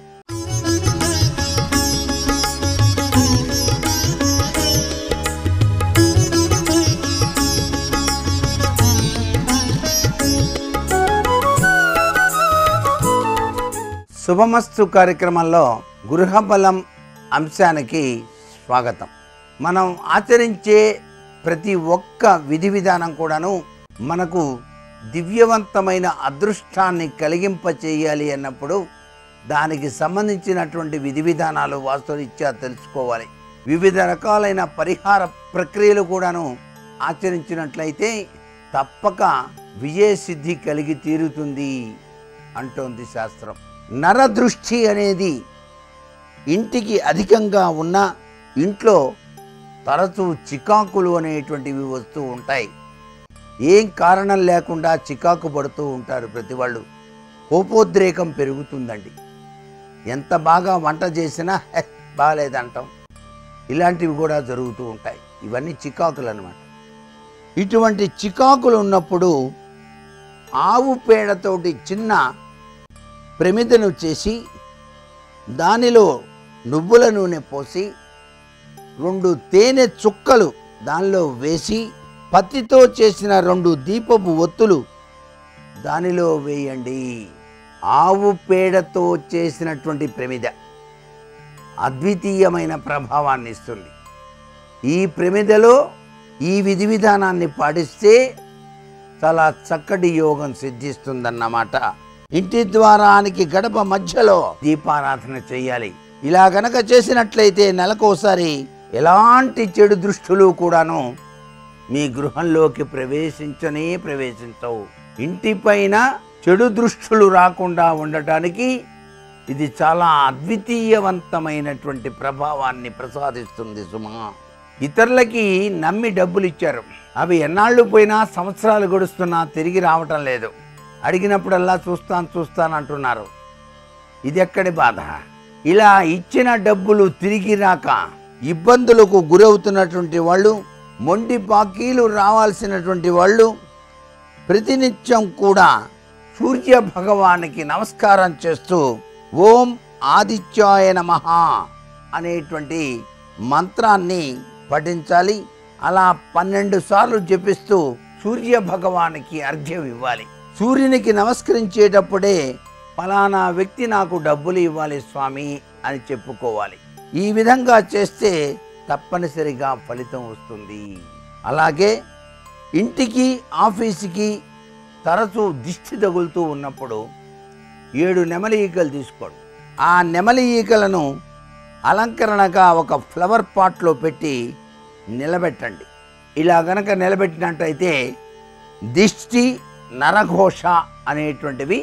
శుభమస్తు కార్యక్రమంలో గృహబలం అంశానికి స్వాగతం మనం ఆచరించే ప్రతి ఒక్క విధి విధానం కూడాను మనకు దివ్యవంతమైన అదృష్టాన్ని కలిగింప చేయాలి అన్నప్పుడు దానికి సంబంధించినటువంటి విధి విధానాలు వాస్తురీత్యా తెలుసుకోవాలి వివిధ రకాలైన పరిహార ప్రక్రియలు కూడాను ఆచరించినట్లయితే తప్పక విజయసిద్ధి కలిగి తీరుతుంది అంటోంది శాస్త్రం నరదృష్టి అనేది ఇంటికి అధికంగా ఉన్న ఇంట్లో తరచూ చికాకులు అనేటువంటివి వస్తూ ఉంటాయి ఏం కారణం లేకుండా చికాకు పడుతూ ఉంటారు ప్రతి వాళ్ళు కోపోద్రేకం పెరుగుతుందండి ఎంత బాగా వంట చేసినా "హె, బాగాలేదంటాం ఇలాంటివి కూడా జరుగుతూ ఉంటాయి ఇవన్నీ చికాకులు అనమాట ఇటువంటి చికాకులు ఉన్నప్పుడు ఆవు పేడతోటి చిన్న ప్రమిదను చేసి దానిలో నువ్వుల నూనె పోసి రెండు తేనె చుక్కలు దానిలో వేసి పత్తితో చేసిన రెండు దీపపు ఒత్తులు దానిలో వేయండి ఆవు పేడతో చేసినటువంటి ప్రమిద అద్వితీయమైన ప్రభావాన్ని ఇస్తుంది ఈ ప్రమిదలో ఈ విధి విధానాన్ని పాటిస్తే చాలా చక్కటి యోగం సిద్ధిస్తుందన్నమాట ఇంటి ద్వారానికి గడప మధ్యలో దీపారాధన చేయాలి ఇలా గనక చేసినట్లయితే నెలకోసారి ఎలాంటి చెడు దృష్టులు కూడాను మీ గృహంలోకి ప్రవేశించనే ప్రవేశించవు ఇంటిపైన చెడు దృష్టులు రాకుండా ఉండటానికి ఇది చాలా అద్వితీయవంతమైనటువంటి ప్రభావాన్ని ప్రసాదిస్తుంది సుమా ఇతరులకి నమ్మి డబ్బులు ఇచ్చారు అవి ఎన్నాళ్ళు పోయినా సంవత్సరాలు గడుస్తున్నా తిరిగి రావటం లేదు అడిగినప్పుడల్లా చూస్తాను చూస్తాను అంటున్నారు ఇది ఎక్కడి బాధ ఇలా ఇచ్చిన డబ్బులు తిరిగి రాక ఇబ్బందులకు గురవుతున్నటువంటి వాళ్ళు మొండి బాకీలు రావాల్సినటువంటి వాళ్ళు ప్రతినిత్యం కూడా సూర్య భగవానికి నమస్కారం చేస్తూ ఓం ఆదిత్యాయ నమః అనేటువంటి మంత్రాన్ని పఠించాలి అలా పన్నెండు సార్లు జపిస్తూ సూర్య భగవానికి అర్ఘ్యం ఇవ్వాలి సూర్యునికి నమస్కరించేటప్పుడే ఫలానా వ్యక్తి నాకు డబ్బులు ఇవ్వాలి స్వామి అని చెప్పుకోవాలి ఈ విధంగా చేస్తే తప్పనిసరిగా ఫలితం వస్తుంది అలాగే ఇంటికి ఆఫీసుకి తరచూ దిష్టి తగులుతూ ఉన్నప్పుడు ఏడు నెమలి ఈకలు తీసుకోండి ఆ నెమలి ఈకలను అలంకరణగా ఒక ఫ్లవర్ పాట్లో పెట్టి నిలబెట్టండి ఇలా గనక నిలబెట్టినట్టయితే దిష్టి నరఘోష అనేటువంటివి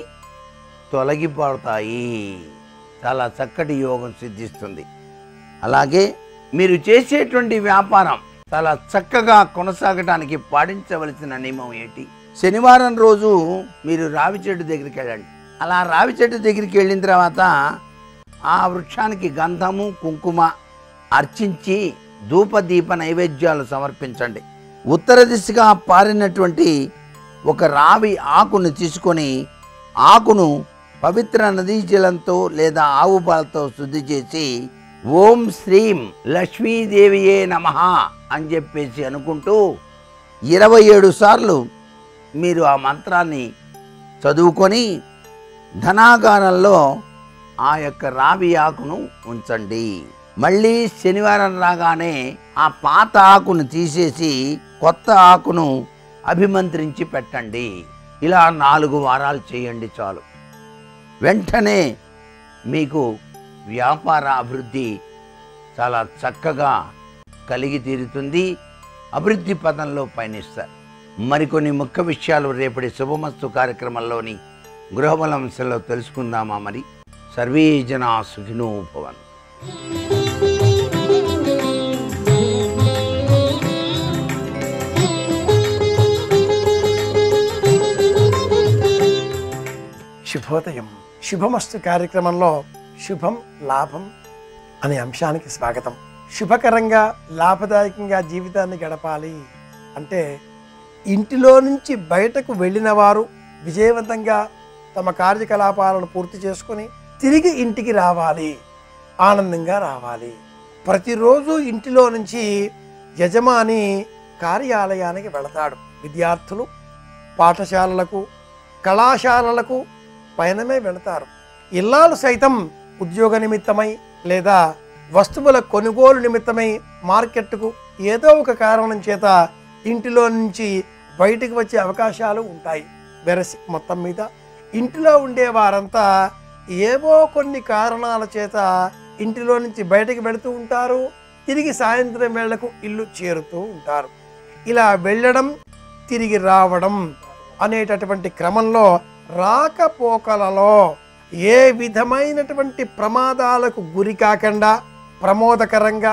తొలగిపోతాయి చాలా చక్కటి యోగం సిద్ధిస్తుంది అలాగే మీరు చేసేటువంటి వ్యాపారం చాలా చక్కగా కొనసాగడానికి పాటించవలసిన నియమం ఏంటి శనివారం రోజు మీరు రావి చెట్టు దగ్గరికి వెళ్ళండి అలా రావి చెట్టు దగ్గరికి వెళ్ళిన తర్వాత ఆ వృక్షానికి గంధము కుంకుమ అర్చించి ధూపదీప నైవేద్యాలు సమర్పించండి ఉత్తర దిశగా పారినటువంటి ఒక రావి ఆకును తీసుకొని ఆకును పవిత్ర నదీ జలంతో లేదా ఆవు పాలతో శుద్ధి చేసి ఓం శ్రీం లక్ష్మీదేవియే నమ అని చెప్పేసి అనుకుంటూ ఇరవై ఏడు సార్లు మీరు ఆ మంత్రాన్ని చదువుకొని ధనాగారంలో ఆ యొక్క రావి ఆకును ఉంచండి మళ్ళీ శనివారం రాగానే ఆ పాత ఆకును తీసేసి కొత్త ఆకును అభిమంత్రించి పెట్టండి ఇలా నాలుగు వారాలు చేయండి చాలు వెంటనే మీకు వ్యాపార అభివృద్ధి చాలా చక్కగా కలిగి తీరుతుంది అభివృద్ధి పదంలో పయనిస్తారు మరికొన్ని ముఖ్య విషయాలు రేపటి శుభమస్తు కార్యక్రమంలోని గృహబలంశంలో తెలుసుకుందామా మరి సర్వే జనా సుఖినో భవన్ శుభోదయం శుభమస్తు కార్యక్రమంలో శుభం లాభం అనే అంశానికి స్వాగతం శుభకరంగా లాభదాయకంగా జీవితాన్ని గడపాలి అంటే ఇంటిలో నుంచి బయటకు వెళ్ళిన వారు విజయవంతంగా తమ కార్యకలాపాలను పూర్తి చేసుకొని తిరిగి ఇంటికి రావాలి ఆనందంగా రావాలి ప్రతిరోజు ఇంటిలో నుంచి యజమాని కార్యాలయానికి వెళతాడు విద్యార్థులు పాఠశాలలకు కళాశాలలకు పయనమే వెళతారు ఇల్లాలు సైతం ఉద్యోగ నిమిత్తమై లేదా వస్తువుల కొనుగోలు నిమిత్తమై మార్కెట్కు ఏదో ఒక కారణం చేత ఇంటిలో నుంచి బయటికి వచ్చే అవకాశాలు ఉంటాయి వెరసి మొత్తం మీద ఇంటిలో ఉండే వారంతా ఏవో కొన్ని కారణాల చేత ఇంటిలో నుంచి బయటకు వెళుతూ ఉంటారు తిరిగి సాయంత్రం వేళకు ఇల్లు చేరుతూ ఉంటారు ఇలా వెళ్ళడం తిరిగి రావడం అనేటటువంటి క్రమంలో రాకపోకలలో ఏ విధమైనటువంటి ప్రమాదాలకు గురి కాకుండా ప్రమోదకరంగా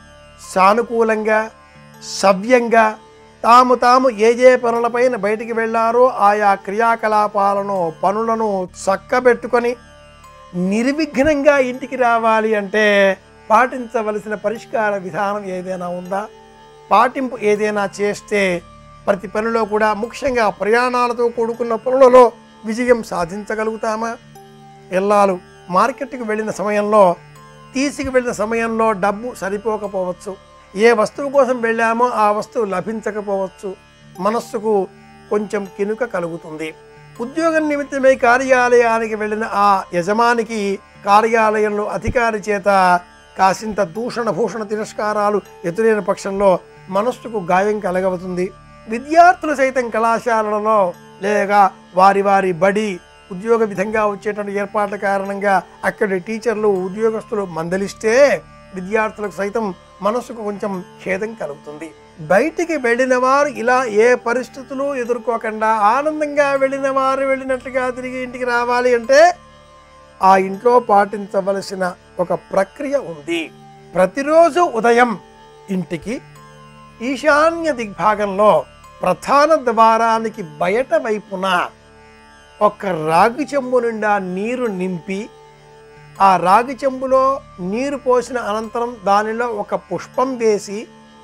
సానుకూలంగా సవ్యంగా తాము తాము ఏ ఏ పనులపైన బయటికి వెళ్ళారో ఆయా క్రియాకలాపాలను పనులను చక్కబెట్టుకొని నిర్విఘ్నంగా ఇంటికి రావాలి అంటే పాటించవలసిన పరిష్కార విధానం ఏదైనా ఉందా పాటింపు ఏదైనా చేస్తే ప్రతి పనిలో కూడా ముఖ్యంగా ప్రయాణాలతో కూడుకున్న పనులలో విజయం సాధించగలుగుతామా ఎల్లాలు మార్కెట్కి వెళ్ళిన సమయంలో తీసుకు వెళ్ళిన సమయంలో డబ్బు సరిపోకపోవచ్చు ఏ వస్తువు కోసం వెళ్ళామో ఆ వస్తువు లభించకపోవచ్చు మనస్సుకు కొంచెం కినుక కలుగుతుంది ఉద్యోగం నిమిత్తమై కార్యాలయానికి వెళ్ళిన ఆ యజమానికి కార్యాలయంలో అధికారి చేత కాసింత దూషణ భూషణ తిరస్కారాలు ఎదురైన పక్షంలో మనస్సుకు గాయం కలగవుతుంది విద్యార్థులు సైతం కళాశాలలలో లేక వారి వారి బడి ఉద్యోగ విధంగా వచ్చేటువంటి ఏర్పాట్ల కారణంగా అక్కడి టీచర్లు ఉద్యోగస్తులు మందలిస్తే విద్యార్థులకు సైతం మనసుకు కొంచెం ఖేదం కలుగుతుంది బయటికి వెళ్ళిన వారు ఇలా ఏ పరిస్థితులు ఎదుర్కోకుండా ఆనందంగా వెళ్ళిన వారు వెళ్ళినట్లుగా తిరిగి ఇంటికి రావాలి అంటే ఆ ఇంట్లో పాటించవలసిన ఒక ప్రక్రియ ఉంది ప్రతిరోజు ఉదయం ఇంటికి ఈశాన్య దిగ్భాగంలో ప్రధాన ద్వారానికి బయట వైపున ఒక రాగి చెంబు నిండా నీరు నింపి ఆ రాగి చెంబులో నీరు పోసిన అనంతరం దానిలో ఒక పుష్పం వేసి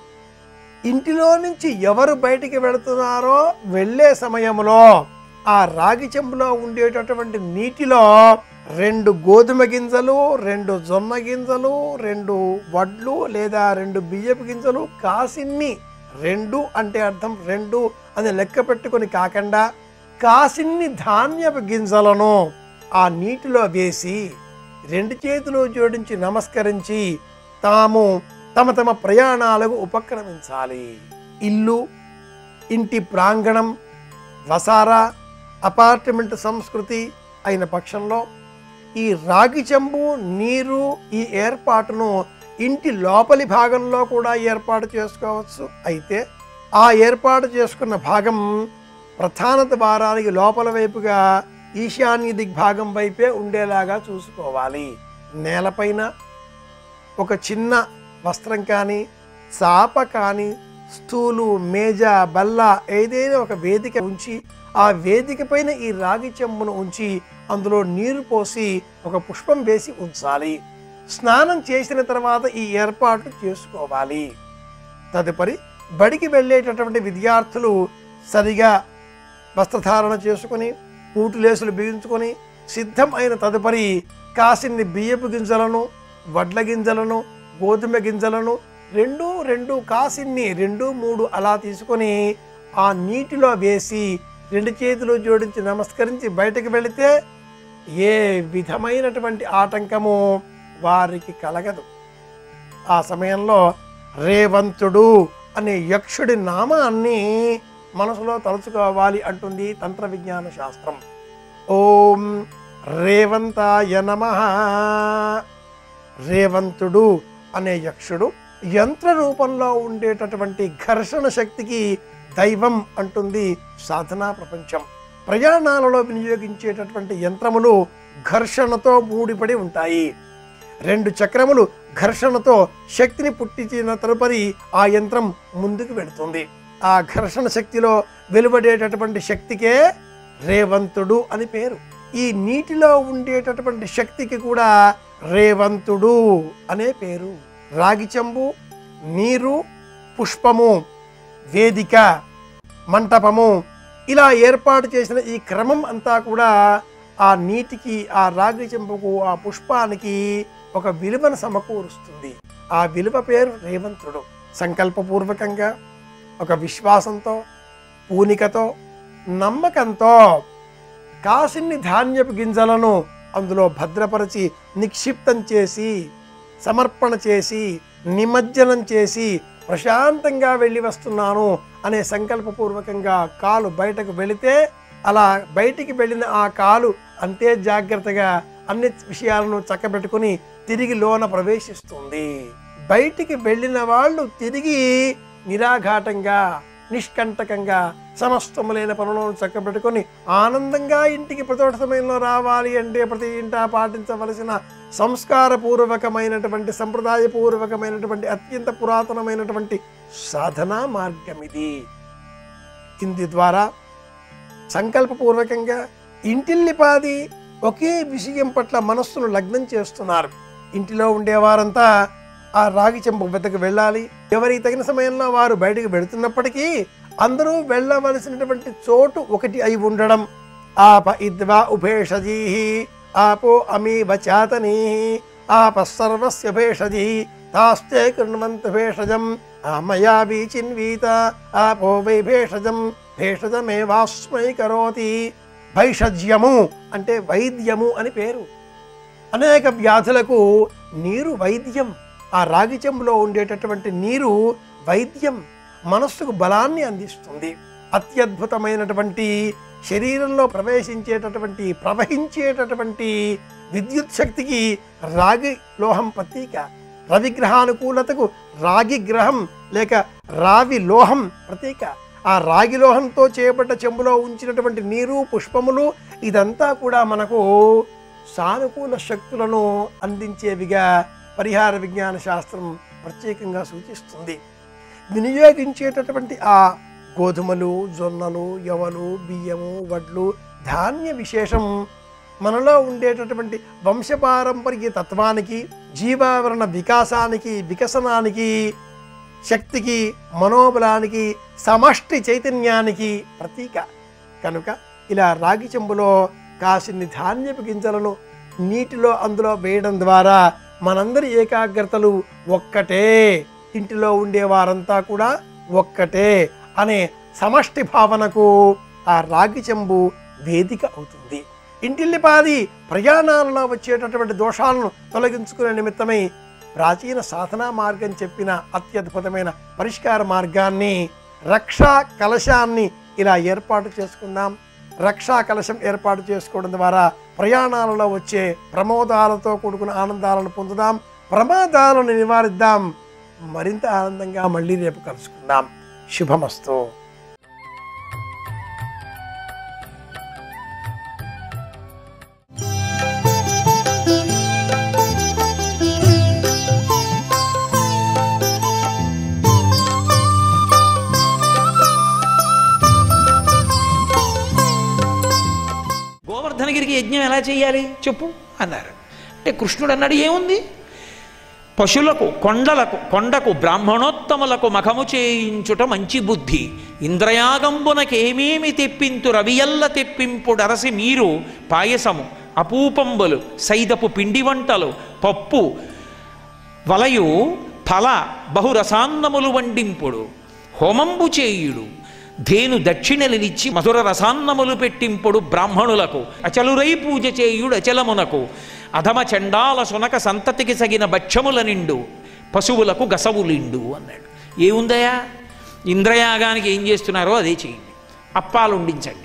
ఇంటిలో నుంచి ఎవరు బయటికి వెళుతున్నారో వెళ్ళే సమయంలో ఆ రాగి చెంబులో ఉండేటటువంటి నీటిలో రెండు గోధుమ గింజలు రెండు జొన్న గింజలు రెండు వడ్లు లేదా రెండు బియ్యపు గింజలు కాసిన్ని రెండు అంటే అర్థం రెండు అని లెక్క పెట్టుకొని కాకుండా కాసిన్ని ధాన్యపు గింజలను ఆ నీటిలో వేసి రెండు చేతులు జోడించి నమస్కరించి తాము తమ తమ ప్రయాణాలకు ఉపక్రమించాలి ఇల్లు ఇంటి ప్రాంగణం వసారా అపార్ట్మెంట్ సంస్కృతి అయిన పక్షంలో ఈ రాగి చెంబు నీరు ఈ ఏర్పాటును ఇంటి లోపలి భాగంలో కూడా ఏర్పాటు చేసుకోవచ్చు అయితే ఆ ఏర్పాటు చేసుకున్న భాగం ప్రధాన ద్వారానికి లోపల వైపుగా ఈశాన్య దిగ్భాగం వైపే ఉండేలాగా చూసుకోవాలి నేలపైన ఒక చిన్న వస్త్రం కానీ చాప కానీ స్థూలు మేజ బల్ల ఏదైనా ఒక వేదిక ఉంచి ఆ వేదిక పైన ఈ రాగి చెంబును ఉంచి అందులో నీరు పోసి ఒక పుష్పం వేసి ఉంచాలి స్నానం చేసిన తర్వాత ఈ ఏర్పాట్లు చేసుకోవాలి తదుపరి బడికి వెళ్ళేటటువంటి విద్యార్థులు సరిగా వస్త్రధారణ చేసుకొని పూటులేసులు బిగించుకొని సిద్ధం అయిన తదుపరి కాసిన్ని బియ్యపు గింజలను వడ్ల గింజలను గోధుమ గింజలను రెండు రెండు కాసిన్ని రెండు మూడు అలా తీసుకొని ఆ నీటిలో వేసి రెండు చేతులు జోడించి నమస్కరించి బయటకు వెళితే ఏ విధమైనటువంటి ఆటంకము వారికి కలగదు ఆ సమయంలో రేవంతుడు అనే యక్షుడి నామాన్ని మనసులో తలుచుకోవాలి అంటుంది తంత్ర విజ్ఞాన శాస్త్రం ఓం రేవంతాయ నమ రేవంతుడు అనే యక్షుడు యంత్ర రూపంలో ఉండేటటువంటి ఘర్షణ శక్తికి దైవం అంటుంది సాధనా ప్రపంచం ప్రయాణాలలో వినియోగించేటటువంటి యంత్రములు ఘర్షణతో మూడిపడి ఉంటాయి రెండు చక్రములు ఘర్షణతో శక్తిని పుట్టించిన తదుపరి ఆ యంత్రం ముందుకు వెళుతుంది ఆ ఘర్షణ శక్తిలో వెలువడేటటువంటి శక్తికే రేవంతుడు అని పేరు ఈ నీటిలో ఉండేటటువంటి శక్తికి కూడా రేవంతుడు అనే పేరు రాగి చెంబు నీరు పుష్పము వేదిక మంటపము ఇలా ఏర్పాటు చేసిన ఈ క్రమం అంతా కూడా ఆ నీటికి ఆ రాగి చెంపుకు ఆ పుష్పానికి ఒక విలువను సమకూరుస్తుంది ఆ విలువ పేరు రేవంతుడు సంకల్పపూర్వకంగా ఒక విశ్వాసంతో పూనికతో నమ్మకంతో కాసిన్ని ధాన్యపు గింజలను అందులో భద్రపరిచి నిక్షిప్తం చేసి సమర్పణ చేసి నిమజ్జనం చేసి ప్రశాంతంగా వెళ్ళి వస్తున్నాను అనే సంకల్పపూర్వకంగా కాలు బయటకు వెళితే అలా బయటికి వెళ్ళిన ఆ కాలు అంతే జాగ్రత్తగా అన్ని విషయాలను చక్కబెట్టుకుని తిరిగి లోన ప్రవేశిస్తుంది బయటికి వెళ్ళిన వాళ్ళు తిరిగి నిరాఘాటంగా నిష్కంటకంగా సమస్తములైన పనులను చక్కబెట్టుకొని ఆనందంగా ఇంటికి ప్రతోట సమయంలో రావాలి అంటే ప్రతి ఇంటా పాటించవలసిన సంస్కారపూర్వకమైనటువంటి సంప్రదాయపూర్వకమైనటువంటి అత్యంత పురాతనమైనటువంటి సాధనా మార్గం ఇది ఇంది ద్వారా సంకల్పపూర్వకంగా ఇంటిల్లిపాది ఒకే విషయం పట్ల మనస్సును లగ్నం చేస్తున్నారు ఇంటిలో ఉండేవారంతా ఆ రాగి చెంపు వద్దకు వెళ్ళాలి ఎవరికి తగిన సమయంలో వారు బయటకు వెళుతున్నప్పటికీ అందరూ వెళ్ళవలసినటువంటి చోటు ఒకటి అయి ఉండడం ఆప ఇద్వా ఉభేషజీ ఆపో అమీ వచాతనీ ఆప సర్వస్య భేషజీ తాస్తే కృణ్వంత భేషజం ఆమయా వీచిన్వీత ఆపో వై భేషజం భేషజమేవాస్మై కరోతి భైషజ్యము అంటే వైద్యము అని పేరు అనేక వ్యాధులకు నీరు వైద్యం ఆ రాగి చెంబులో ఉండేటటువంటి నీరు వైద్యం మనస్సుకు బలాన్ని అందిస్తుంది అత్యద్భుతమైనటువంటి శరీరంలో ప్రవేశించేటటువంటి ప్రవహించేటటువంటి విద్యుత్ శక్తికి రాగి లోహం ప్రతీక రవిగ్రహానుకూలతకు రాగి గ్రహం లేక రావి లోహం ప్రతీక ఆ రాగి లోహంతో చేయబడ్డ చెంబులో ఉంచినటువంటి నీరు పుష్పములు ఇదంతా కూడా మనకు సానుకూల శక్తులను అందించేవిగా పరిహార విజ్ఞాన శాస్త్రం ప్రత్యేకంగా సూచిస్తుంది వినియోగించేటటువంటి ఆ గోధుమలు జొన్నలు యవలు బియ్యము వడ్లు ధాన్య విశేషం మనలో ఉండేటటువంటి వంశపారంపర్య తత్వానికి జీవావరణ వికాసానికి వికసనానికి శక్తికి మనోబలానికి సమష్టి చైతన్యానికి ప్రతీక కనుక ఇలా రాగి చెంబులో కాసిన్ని ధాన్యపు గింజలను నీటిలో అందులో వేయడం ద్వారా మనందరి ఏకాగ్రతలు ఒక్కటే ఇంటిలో ఉండేవారంతా కూడా ఒక్కటే అనే సమష్టి భావనకు ఆ రాగి చెంబు వేదిక అవుతుంది ఇంటిల్లిపాది ప్రయాణాలలో వచ్చేటటువంటి దోషాలను తొలగించుకునే నిమిత్తమై ప్రాచీన సాధనా మార్గం చెప్పిన అత్యద్భుతమైన పరిష్కార మార్గాన్ని రక్షా కలశాన్ని ఇలా ఏర్పాటు చేసుకుందాం రక్షా కలశం ఏర్పాటు చేసుకోవడం ద్వారా ప్రయాణాలలో వచ్చే ప్రమోదాలతో కూడుకున్న ఆనందాలను పొందుదాం ప్రమాదాలను నివారిద్దాం మరింత ఆనందంగా మళ్ళీ రేపు కలుసుకుందాం శుభమస్తు గోవర్ధనగిరికి యజ్ఞం ఎలా చేయాలి చెప్పు అన్నారు అంటే కృష్ణుడు అన్నాడు ఏముంది పశులకు కొండలకు కొండకు బ్రాహ్మణోత్తములకు మఖము చేయించుట మంచి బుద్ధి ఇంద్రయాగంబునకేమేమి తెప్పింతు రవియల్ల తెప్పింపుడరసి మీరు పాయసము అపూపంబులు సైదపు పిండి వంటలు పప్పు వలయు ఫల బహురసాన్నములు వండింపుడు హోమంబు చేయుడు ధేను దక్షిణలనిచ్చి మధుర రసాన్నములు పెట్టింపుడు బ్రాహ్మణులకు అచలురై పూజ చేయుడు అచలమునకు అధమ చండాల సునక సంతతికి సగిన భక్ష్యముల నిండు పశువులకు గసవులిండు అన్నాడు ఏముందయా ఇంద్రయాగానికి ఏం చేస్తున్నారో అదే చేయండి అప్పాలు వండించండి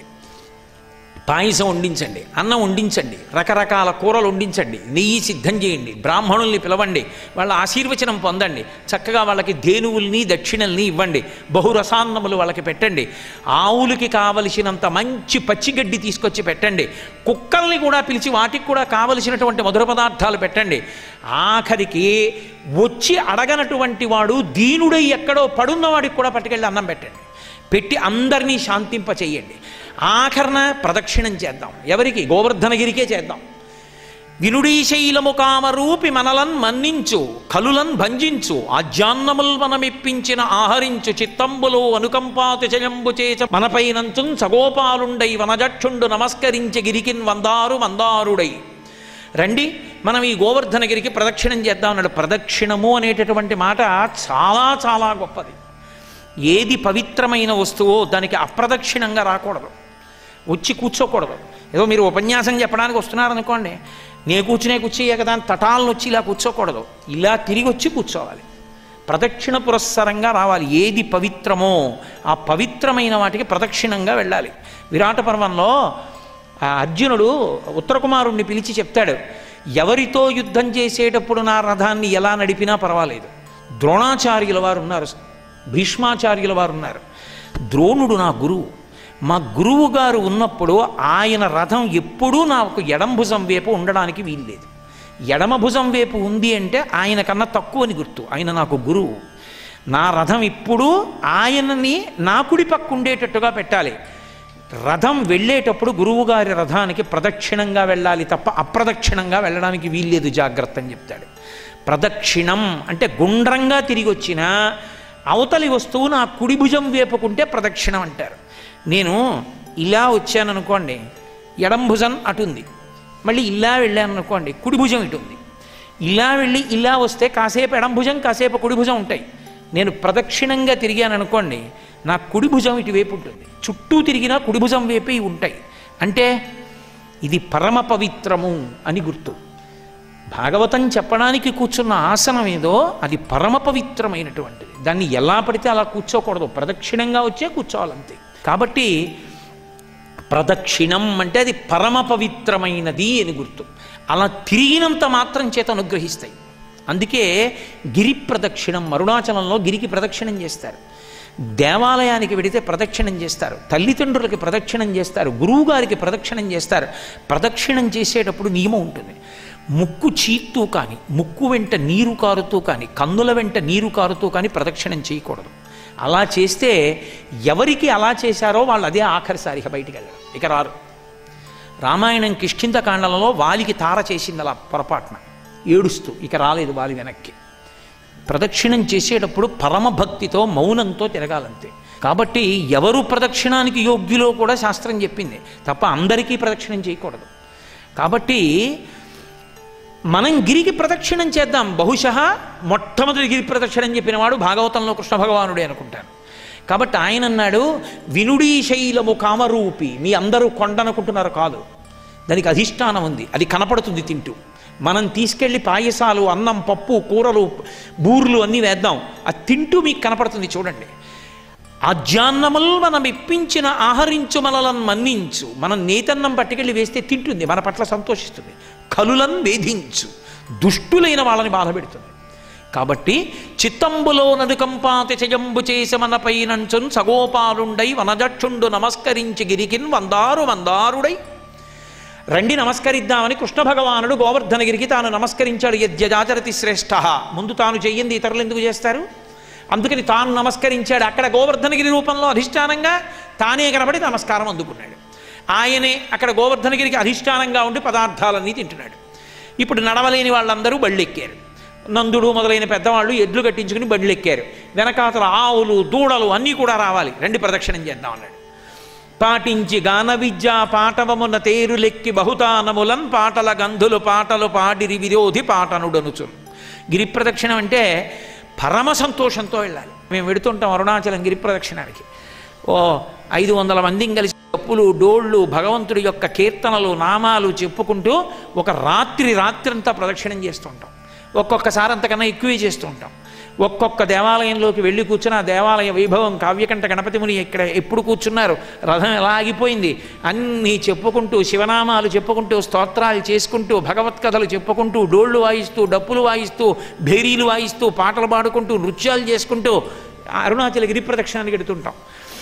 పాయసం వండించండి అన్నం వండించండి రకరకాల కూరలు వండించండి నెయ్యి సిద్ధం చేయండి బ్రాహ్మణుల్ని పిలవండి వాళ్ళ ఆశీర్వచనం పొందండి చక్కగా వాళ్ళకి ధేనువుల్ని దక్షిణల్ని ఇవ్వండి బహురసాన్నములు వాళ్ళకి పెట్టండి ఆవులకి కావలసినంత మంచి పచ్చిగడ్డి తీసుకొచ్చి పెట్టండి కుక్కల్ని కూడా పిలిచి వాటికి కూడా కావలసినటువంటి మధుర పదార్థాలు పెట్టండి ఆఖరికి వచ్చి అడగనటువంటి వాడు దీనుడై ఎక్కడో పడున్నవాడికి కూడా పట్టుకెళ్ళి అన్నం పెట్టండి పెట్టి అందరినీ శాంతింప చెయ్యండి ఆఖరణ ప్రదక్షిణం చేద్దాం ఎవరికి గోవర్ధనగిరికే చేద్దాం వినుడీ శైలము కామరూపి మనలన్ మన్నించు కలులన్ భంజించు ఆజ్యాన్నముల్ మనమిప్పించిన ఆహరించు చిత్తంబులో అనుకంపాతి జయంబు చేచ మనపైనంచు సగోపాలుండై వనజక్షుండు నమస్కరించి గిరికిన్ వందారు మందారుడై రండి మనం ఈ గోవర్ధనగిరికి ప్రదక్షిణం చేద్దాం అన్నాడు ప్రదక్షిణము అనేటటువంటి మాట చాలా చాలా గొప్పది ఏది పవిత్రమైన వస్తువో దానికి అప్రదక్షిణంగా రాకూడదు వచ్చి కూర్చోకూడదు ఏదో మీరు ఉపన్యాసం చెప్పడానికి వస్తున్నారనుకోండి నే కూర్చునే కూర్చోయ్యా కదా అని తటాలను వచ్చి ఇలా కూర్చోకూడదు ఇలా తిరిగి వచ్చి కూర్చోవాలి ప్రదక్షిణ పురస్సరంగా రావాలి ఏది పవిత్రమో ఆ పవిత్రమైన వాటికి ప్రదక్షిణంగా వెళ్ళాలి విరాట పర్వంలో ఆ అర్జునుడు ఉత్తరకుమారుణ్ణి పిలిచి చెప్తాడు ఎవరితో యుద్ధం చేసేటప్పుడు నా రథాన్ని ఎలా నడిపినా పర్వాలేదు ద్రోణాచార్యుల వారు ఉన్నారు భీష్మాచార్యుల వారు ఉన్నారు ద్రోణుడు నా గురువు మా గురువు గారు ఉన్నప్పుడు ఆయన రథం ఎప్పుడూ నాకు ఎడం భుజం వైపు ఉండడానికి వీల్లేదు ఎడమ భుజం వైపు ఉంది అంటే ఆయన కన్నా తక్కువని గుర్తు ఆయన నాకు గురువు నా రథం ఇప్పుడు ఆయనని నా కుడి పక్క ఉండేటట్టుగా పెట్టాలి రథం వెళ్ళేటప్పుడు గురువుగారి రథానికి ప్రదక్షిణంగా వెళ్ళాలి తప్ప అప్రదక్షిణంగా వెళ్ళడానికి వీల్లేదు జాగ్రత్త అని చెప్తాడు ప్రదక్షిణం అంటే గుండ్రంగా తిరిగి వచ్చిన అవతలి వస్తువు నా కుడి భుజం వేపుకుంటే ప్రదక్షిణం అంటారు నేను ఇలా వచ్చాను అనుకోండి ఎడం భుజం అటు ఉంది మళ్ళీ ఇలా వెళ్ళాను అనుకోండి కుడి భుజం ఇటు ఉంది ఇలా వెళ్ళి ఇలా వస్తే కాసేపు ఎడం భుజం కాసేపు కుడి భుజం ఉంటాయి నేను ప్రదక్షిణంగా తిరిగాను అనుకోండి నా కుడి భుజం ఇటువైపు ఉంటుంది చుట్టూ తిరిగినా కుడి భుజం వైపే ఇవి ఉంటాయి అంటే ఇది పరమ పవిత్రము అని గుర్తు భాగవతం చెప్పడానికి కూర్చున్న ఆసనం ఏదో అది పరమ పవిత్రమైనటువంటిది దాన్ని ఎలా పడితే అలా కూర్చోకూడదు ప్రదక్షిణంగా వచ్చే కూర్చోవాలంతే కాబట్టి ప్రదక్షిణం అంటే అది పరమ పవిత్రమైనది అని గుర్తు అలా తిరిగినంత మాత్రం చేత అనుగ్రహిస్తాయి అందుకే గిరి ప్రదక్షిణం అరుణాచలంలో గిరికి ప్రదక్షిణం చేస్తారు దేవాలయానికి వెడితే ప్రదక్షిణం చేస్తారు తల్లిదండ్రులకి ప్రదక్షిణం చేస్తారు గురువుగారికి ప్రదక్షిణం చేస్తారు ప్రదక్షిణం చేసేటప్పుడు నియమం ఉంటుంది ముక్కు చీత్తూ కానీ ముక్కు వెంట నీరు కారుతూ కానీ కన్నుల వెంట నీరు కారుతూ కానీ ప్రదక్షిణం చేయకూడదు అలా చేస్తే ఎవరికి అలా చేశారో వాళ్ళు అదే ఆఖరిసారి ఇక బయటికి వెళ్ళడం ఇక రారు రామాయణం కిష్కింతకాండలలో వాలికి తార చేసింది అలా పొరపాటున ఏడుస్తూ ఇక రాలేదు వాలి వెనక్కి ప్రదక్షిణం చేసేటప్పుడు పరమభక్తితో మౌనంతో తిరగాలంతే కాబట్టి ఎవరు ప్రదక్షిణానికి యోగ్యులో కూడా శాస్త్రం చెప్పింది తప్ప అందరికీ ప్రదక్షిణం చేయకూడదు కాబట్టి మనం గిరికి ప్రదక్షిణం చేద్దాం బహుశः మొట్టమొదటి గిరి ప్రదక్షిణం చెప్పినవాడు భాగవతంలో కృష్ణ భగవానుడే అనుకుంటాను కాబట్టి ఆయన అన్నాడు వినుడీ శైలము కామరూపి మీ అందరూ కొండనుకుంటున్నారు కాదు దానికి అధిష్టానం ఉంది అది కనపడుతుంది తింటూ మనం తీసుకెళ్ళి పాయసాలు అన్నం పప్పు కూరలు బూర్లు అన్నీ వేద్దాం అది తింటూ మీకు కనపడుతుంది చూడండి ఆజ్యాన్నముల్ మనం ఇప్పించిన ఆహరించు మనలను మన్నించు మనం నేతన్నం పట్టుకెళ్ళి వేస్తే తింటుంది మన పట్ల సంతోషిస్తుంది కలులను వేధించు దుష్టులైన వాళ్ళని బాధ పెడుతుంది కాబట్టి చిత్తంబులో నదుకంపాతి చయంబు చేసి మనపై నంచున్ సగోపాలుండై వనజక్షుండు నమస్కరించి గిరికిన్ వందారు వందారుడై రండి నమస్కరిద్దామని కృష్ణ భగవానుడు గోవర్ధనగిరికి తాను నమస్కరించాడు యజ్ఞజాచరతి శ్రేష్ఠ ముందు తాను చెయ్యింది ఇతరులు ఎందుకు చేస్తారు అందుకని తాను నమస్కరించాడు అక్కడ గోవర్ధనగిరి రూపంలో అధిష్టానంగా తానే కనబడి నమస్కారం అందుకున్నాడు ఆయనే అక్కడ గోవర్ధనగిరికి అధిష్టానంగా ఉండి పదార్థాలన్నీ తింటున్నాడు ఇప్పుడు నడవలేని వాళ్ళందరూ బళ్ళెక్కారు నందుడు మొదలైన పెద్దవాళ్ళు ఎడ్లు కట్టించుకుని బళ్ళెక్కారు వెనకాతల ఆవులు దూడలు అన్నీ కూడా రావాలి రండి ప్రదక్షిణం చేద్దాం అన్నాడు పాటించి గాన విద్య పాటవమున తేరులెక్కి బహుతానములన్ పాటల గంధులు పాటలు పాడిరి విరోధి పాటనుడనుచున్ గిరి ప్రదక్షిణం అంటే పరమ సంతోషంతో వెళ్ళాలి మేము వెడుతుంటాం అరుణాచలం గిరి ప్రదక్షిణానికి ఓ ఐదు వందల మందిని కలిసి చెప్పులు డోళ్ళు భగవంతుడి యొక్క కీర్తనలు నామాలు చెప్పుకుంటూ ఒక రాత్రి రాత్రంతా ప్రదక్షిణం చేస్తుంటాం ఒక్కొక్కసారి అంతకన్నా ఎక్కువే చేస్తుంటాం ఒక్కొక్క దేవాలయంలోకి వెళ్ళి కూర్చున్న ఆ దేవాలయ వైభవం కావ్యకంఠ గణపతి ముని ఇక్కడ ఎప్పుడు కూర్చున్నారు రథం ఎలా ఆగిపోయింది అన్నీ చెప్పుకుంటూ శివనామాలు చెప్పుకుంటూ స్తోత్రాలు చేసుకుంటూ భగవత్కథలు చెప్పుకుంటూ డోళ్ళు వాయిస్తూ డప్పులు వాయిస్తూ భేరీలు వాయిస్తూ పాటలు పాడుకుంటూ నృత్యాలు చేసుకుంటూ అరుణాచల గిరి ప్రదక్షిణానికి ఎడుతుంటాం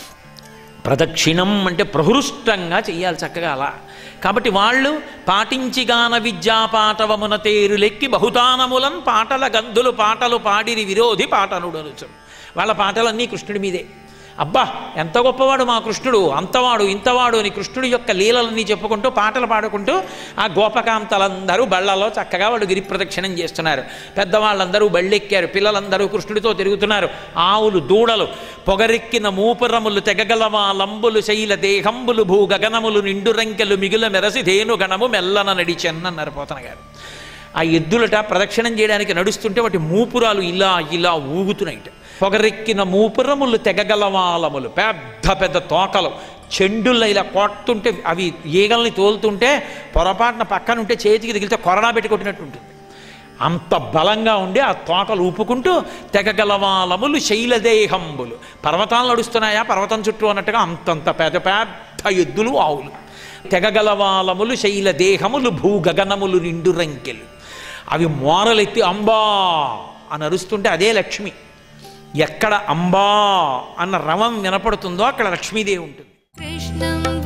ప్రదక్షిణం అంటే ప్రహృష్టంగా చెయ్యాలి చక్కగా అలా కాబట్టి వాళ్ళు పాటించిగాన విద్యాపాటవమున తేరులెక్కి బహుతానములన్ పాటల గంధులు పాటలు పాడిరి విరోధి పాటనుడనుచు వాళ్ళ పాటలన్నీ కృష్ణుడి మీదే అబ్బా ఎంత గొప్పవాడు మా కృష్ణుడు అంతవాడు ఇంతవాడు అని కృష్ణుడి యొక్క లీలలన్నీ చెప్పుకుంటూ పాటలు పాడుకుంటూ ఆ గోపకాంతలందరూ బళ్ళలో చక్కగా వాళ్ళు గిరి ప్రదక్షిణం చేస్తున్నారు పెద్దవాళ్ళందరూ బళ్ళెక్కారు పిల్లలందరూ కృష్ణుడితో తిరుగుతున్నారు ఆవులు దూడలు పొగరెక్కిన మూపురములు తెగగలవా లంబులు శైల దేహంబులు భూ గగనములు నిండు రంకెలు మిగుల మెరసి ధేను గణము మెల్లన నడిచెన్నన్నారు పోతన గారు ఆ ఎద్దులట ప్రదక్షిణం చేయడానికి నడుస్తుంటే వాటి మూపురాలు ఇలా ఇలా ఊగుతున్నాయిట పొగరెక్కిన మూపురములు తెగగలవాలములు పెద్ద పెద్ద తోకలు చెండుల్లో ఇలా కొడుతుంటే అవి ఈగల్ని తోలుతుంటే పొరపాటున పక్కన ఉంటే చేతికి తగిలితే కొరడా పెట్టి కొట్టినట్టు ఉంటుంది అంత బలంగా ఉండి ఆ తోకలు ఊపుకుంటూ తెగగలవాలములు శైలదేహంబులు పర్వతాలు నడుస్తున్నాయా పర్వతం చుట్టూ అన్నట్టుగా అంతంత పెద్ద పెద్ద ఎద్దులు ఆవులు తెగగలవాలములు శైలదేహములు భూగగనములు నిండు రంకెలు అవి మోరలెత్తి అంబా అని అరుస్తుంటే అదే లక్ష్మి ఎక్కడ అంబా అన్న రవం వినపడుతుందో అక్కడ లక్ష్మీదేవి ఉంటుంది कृष्णं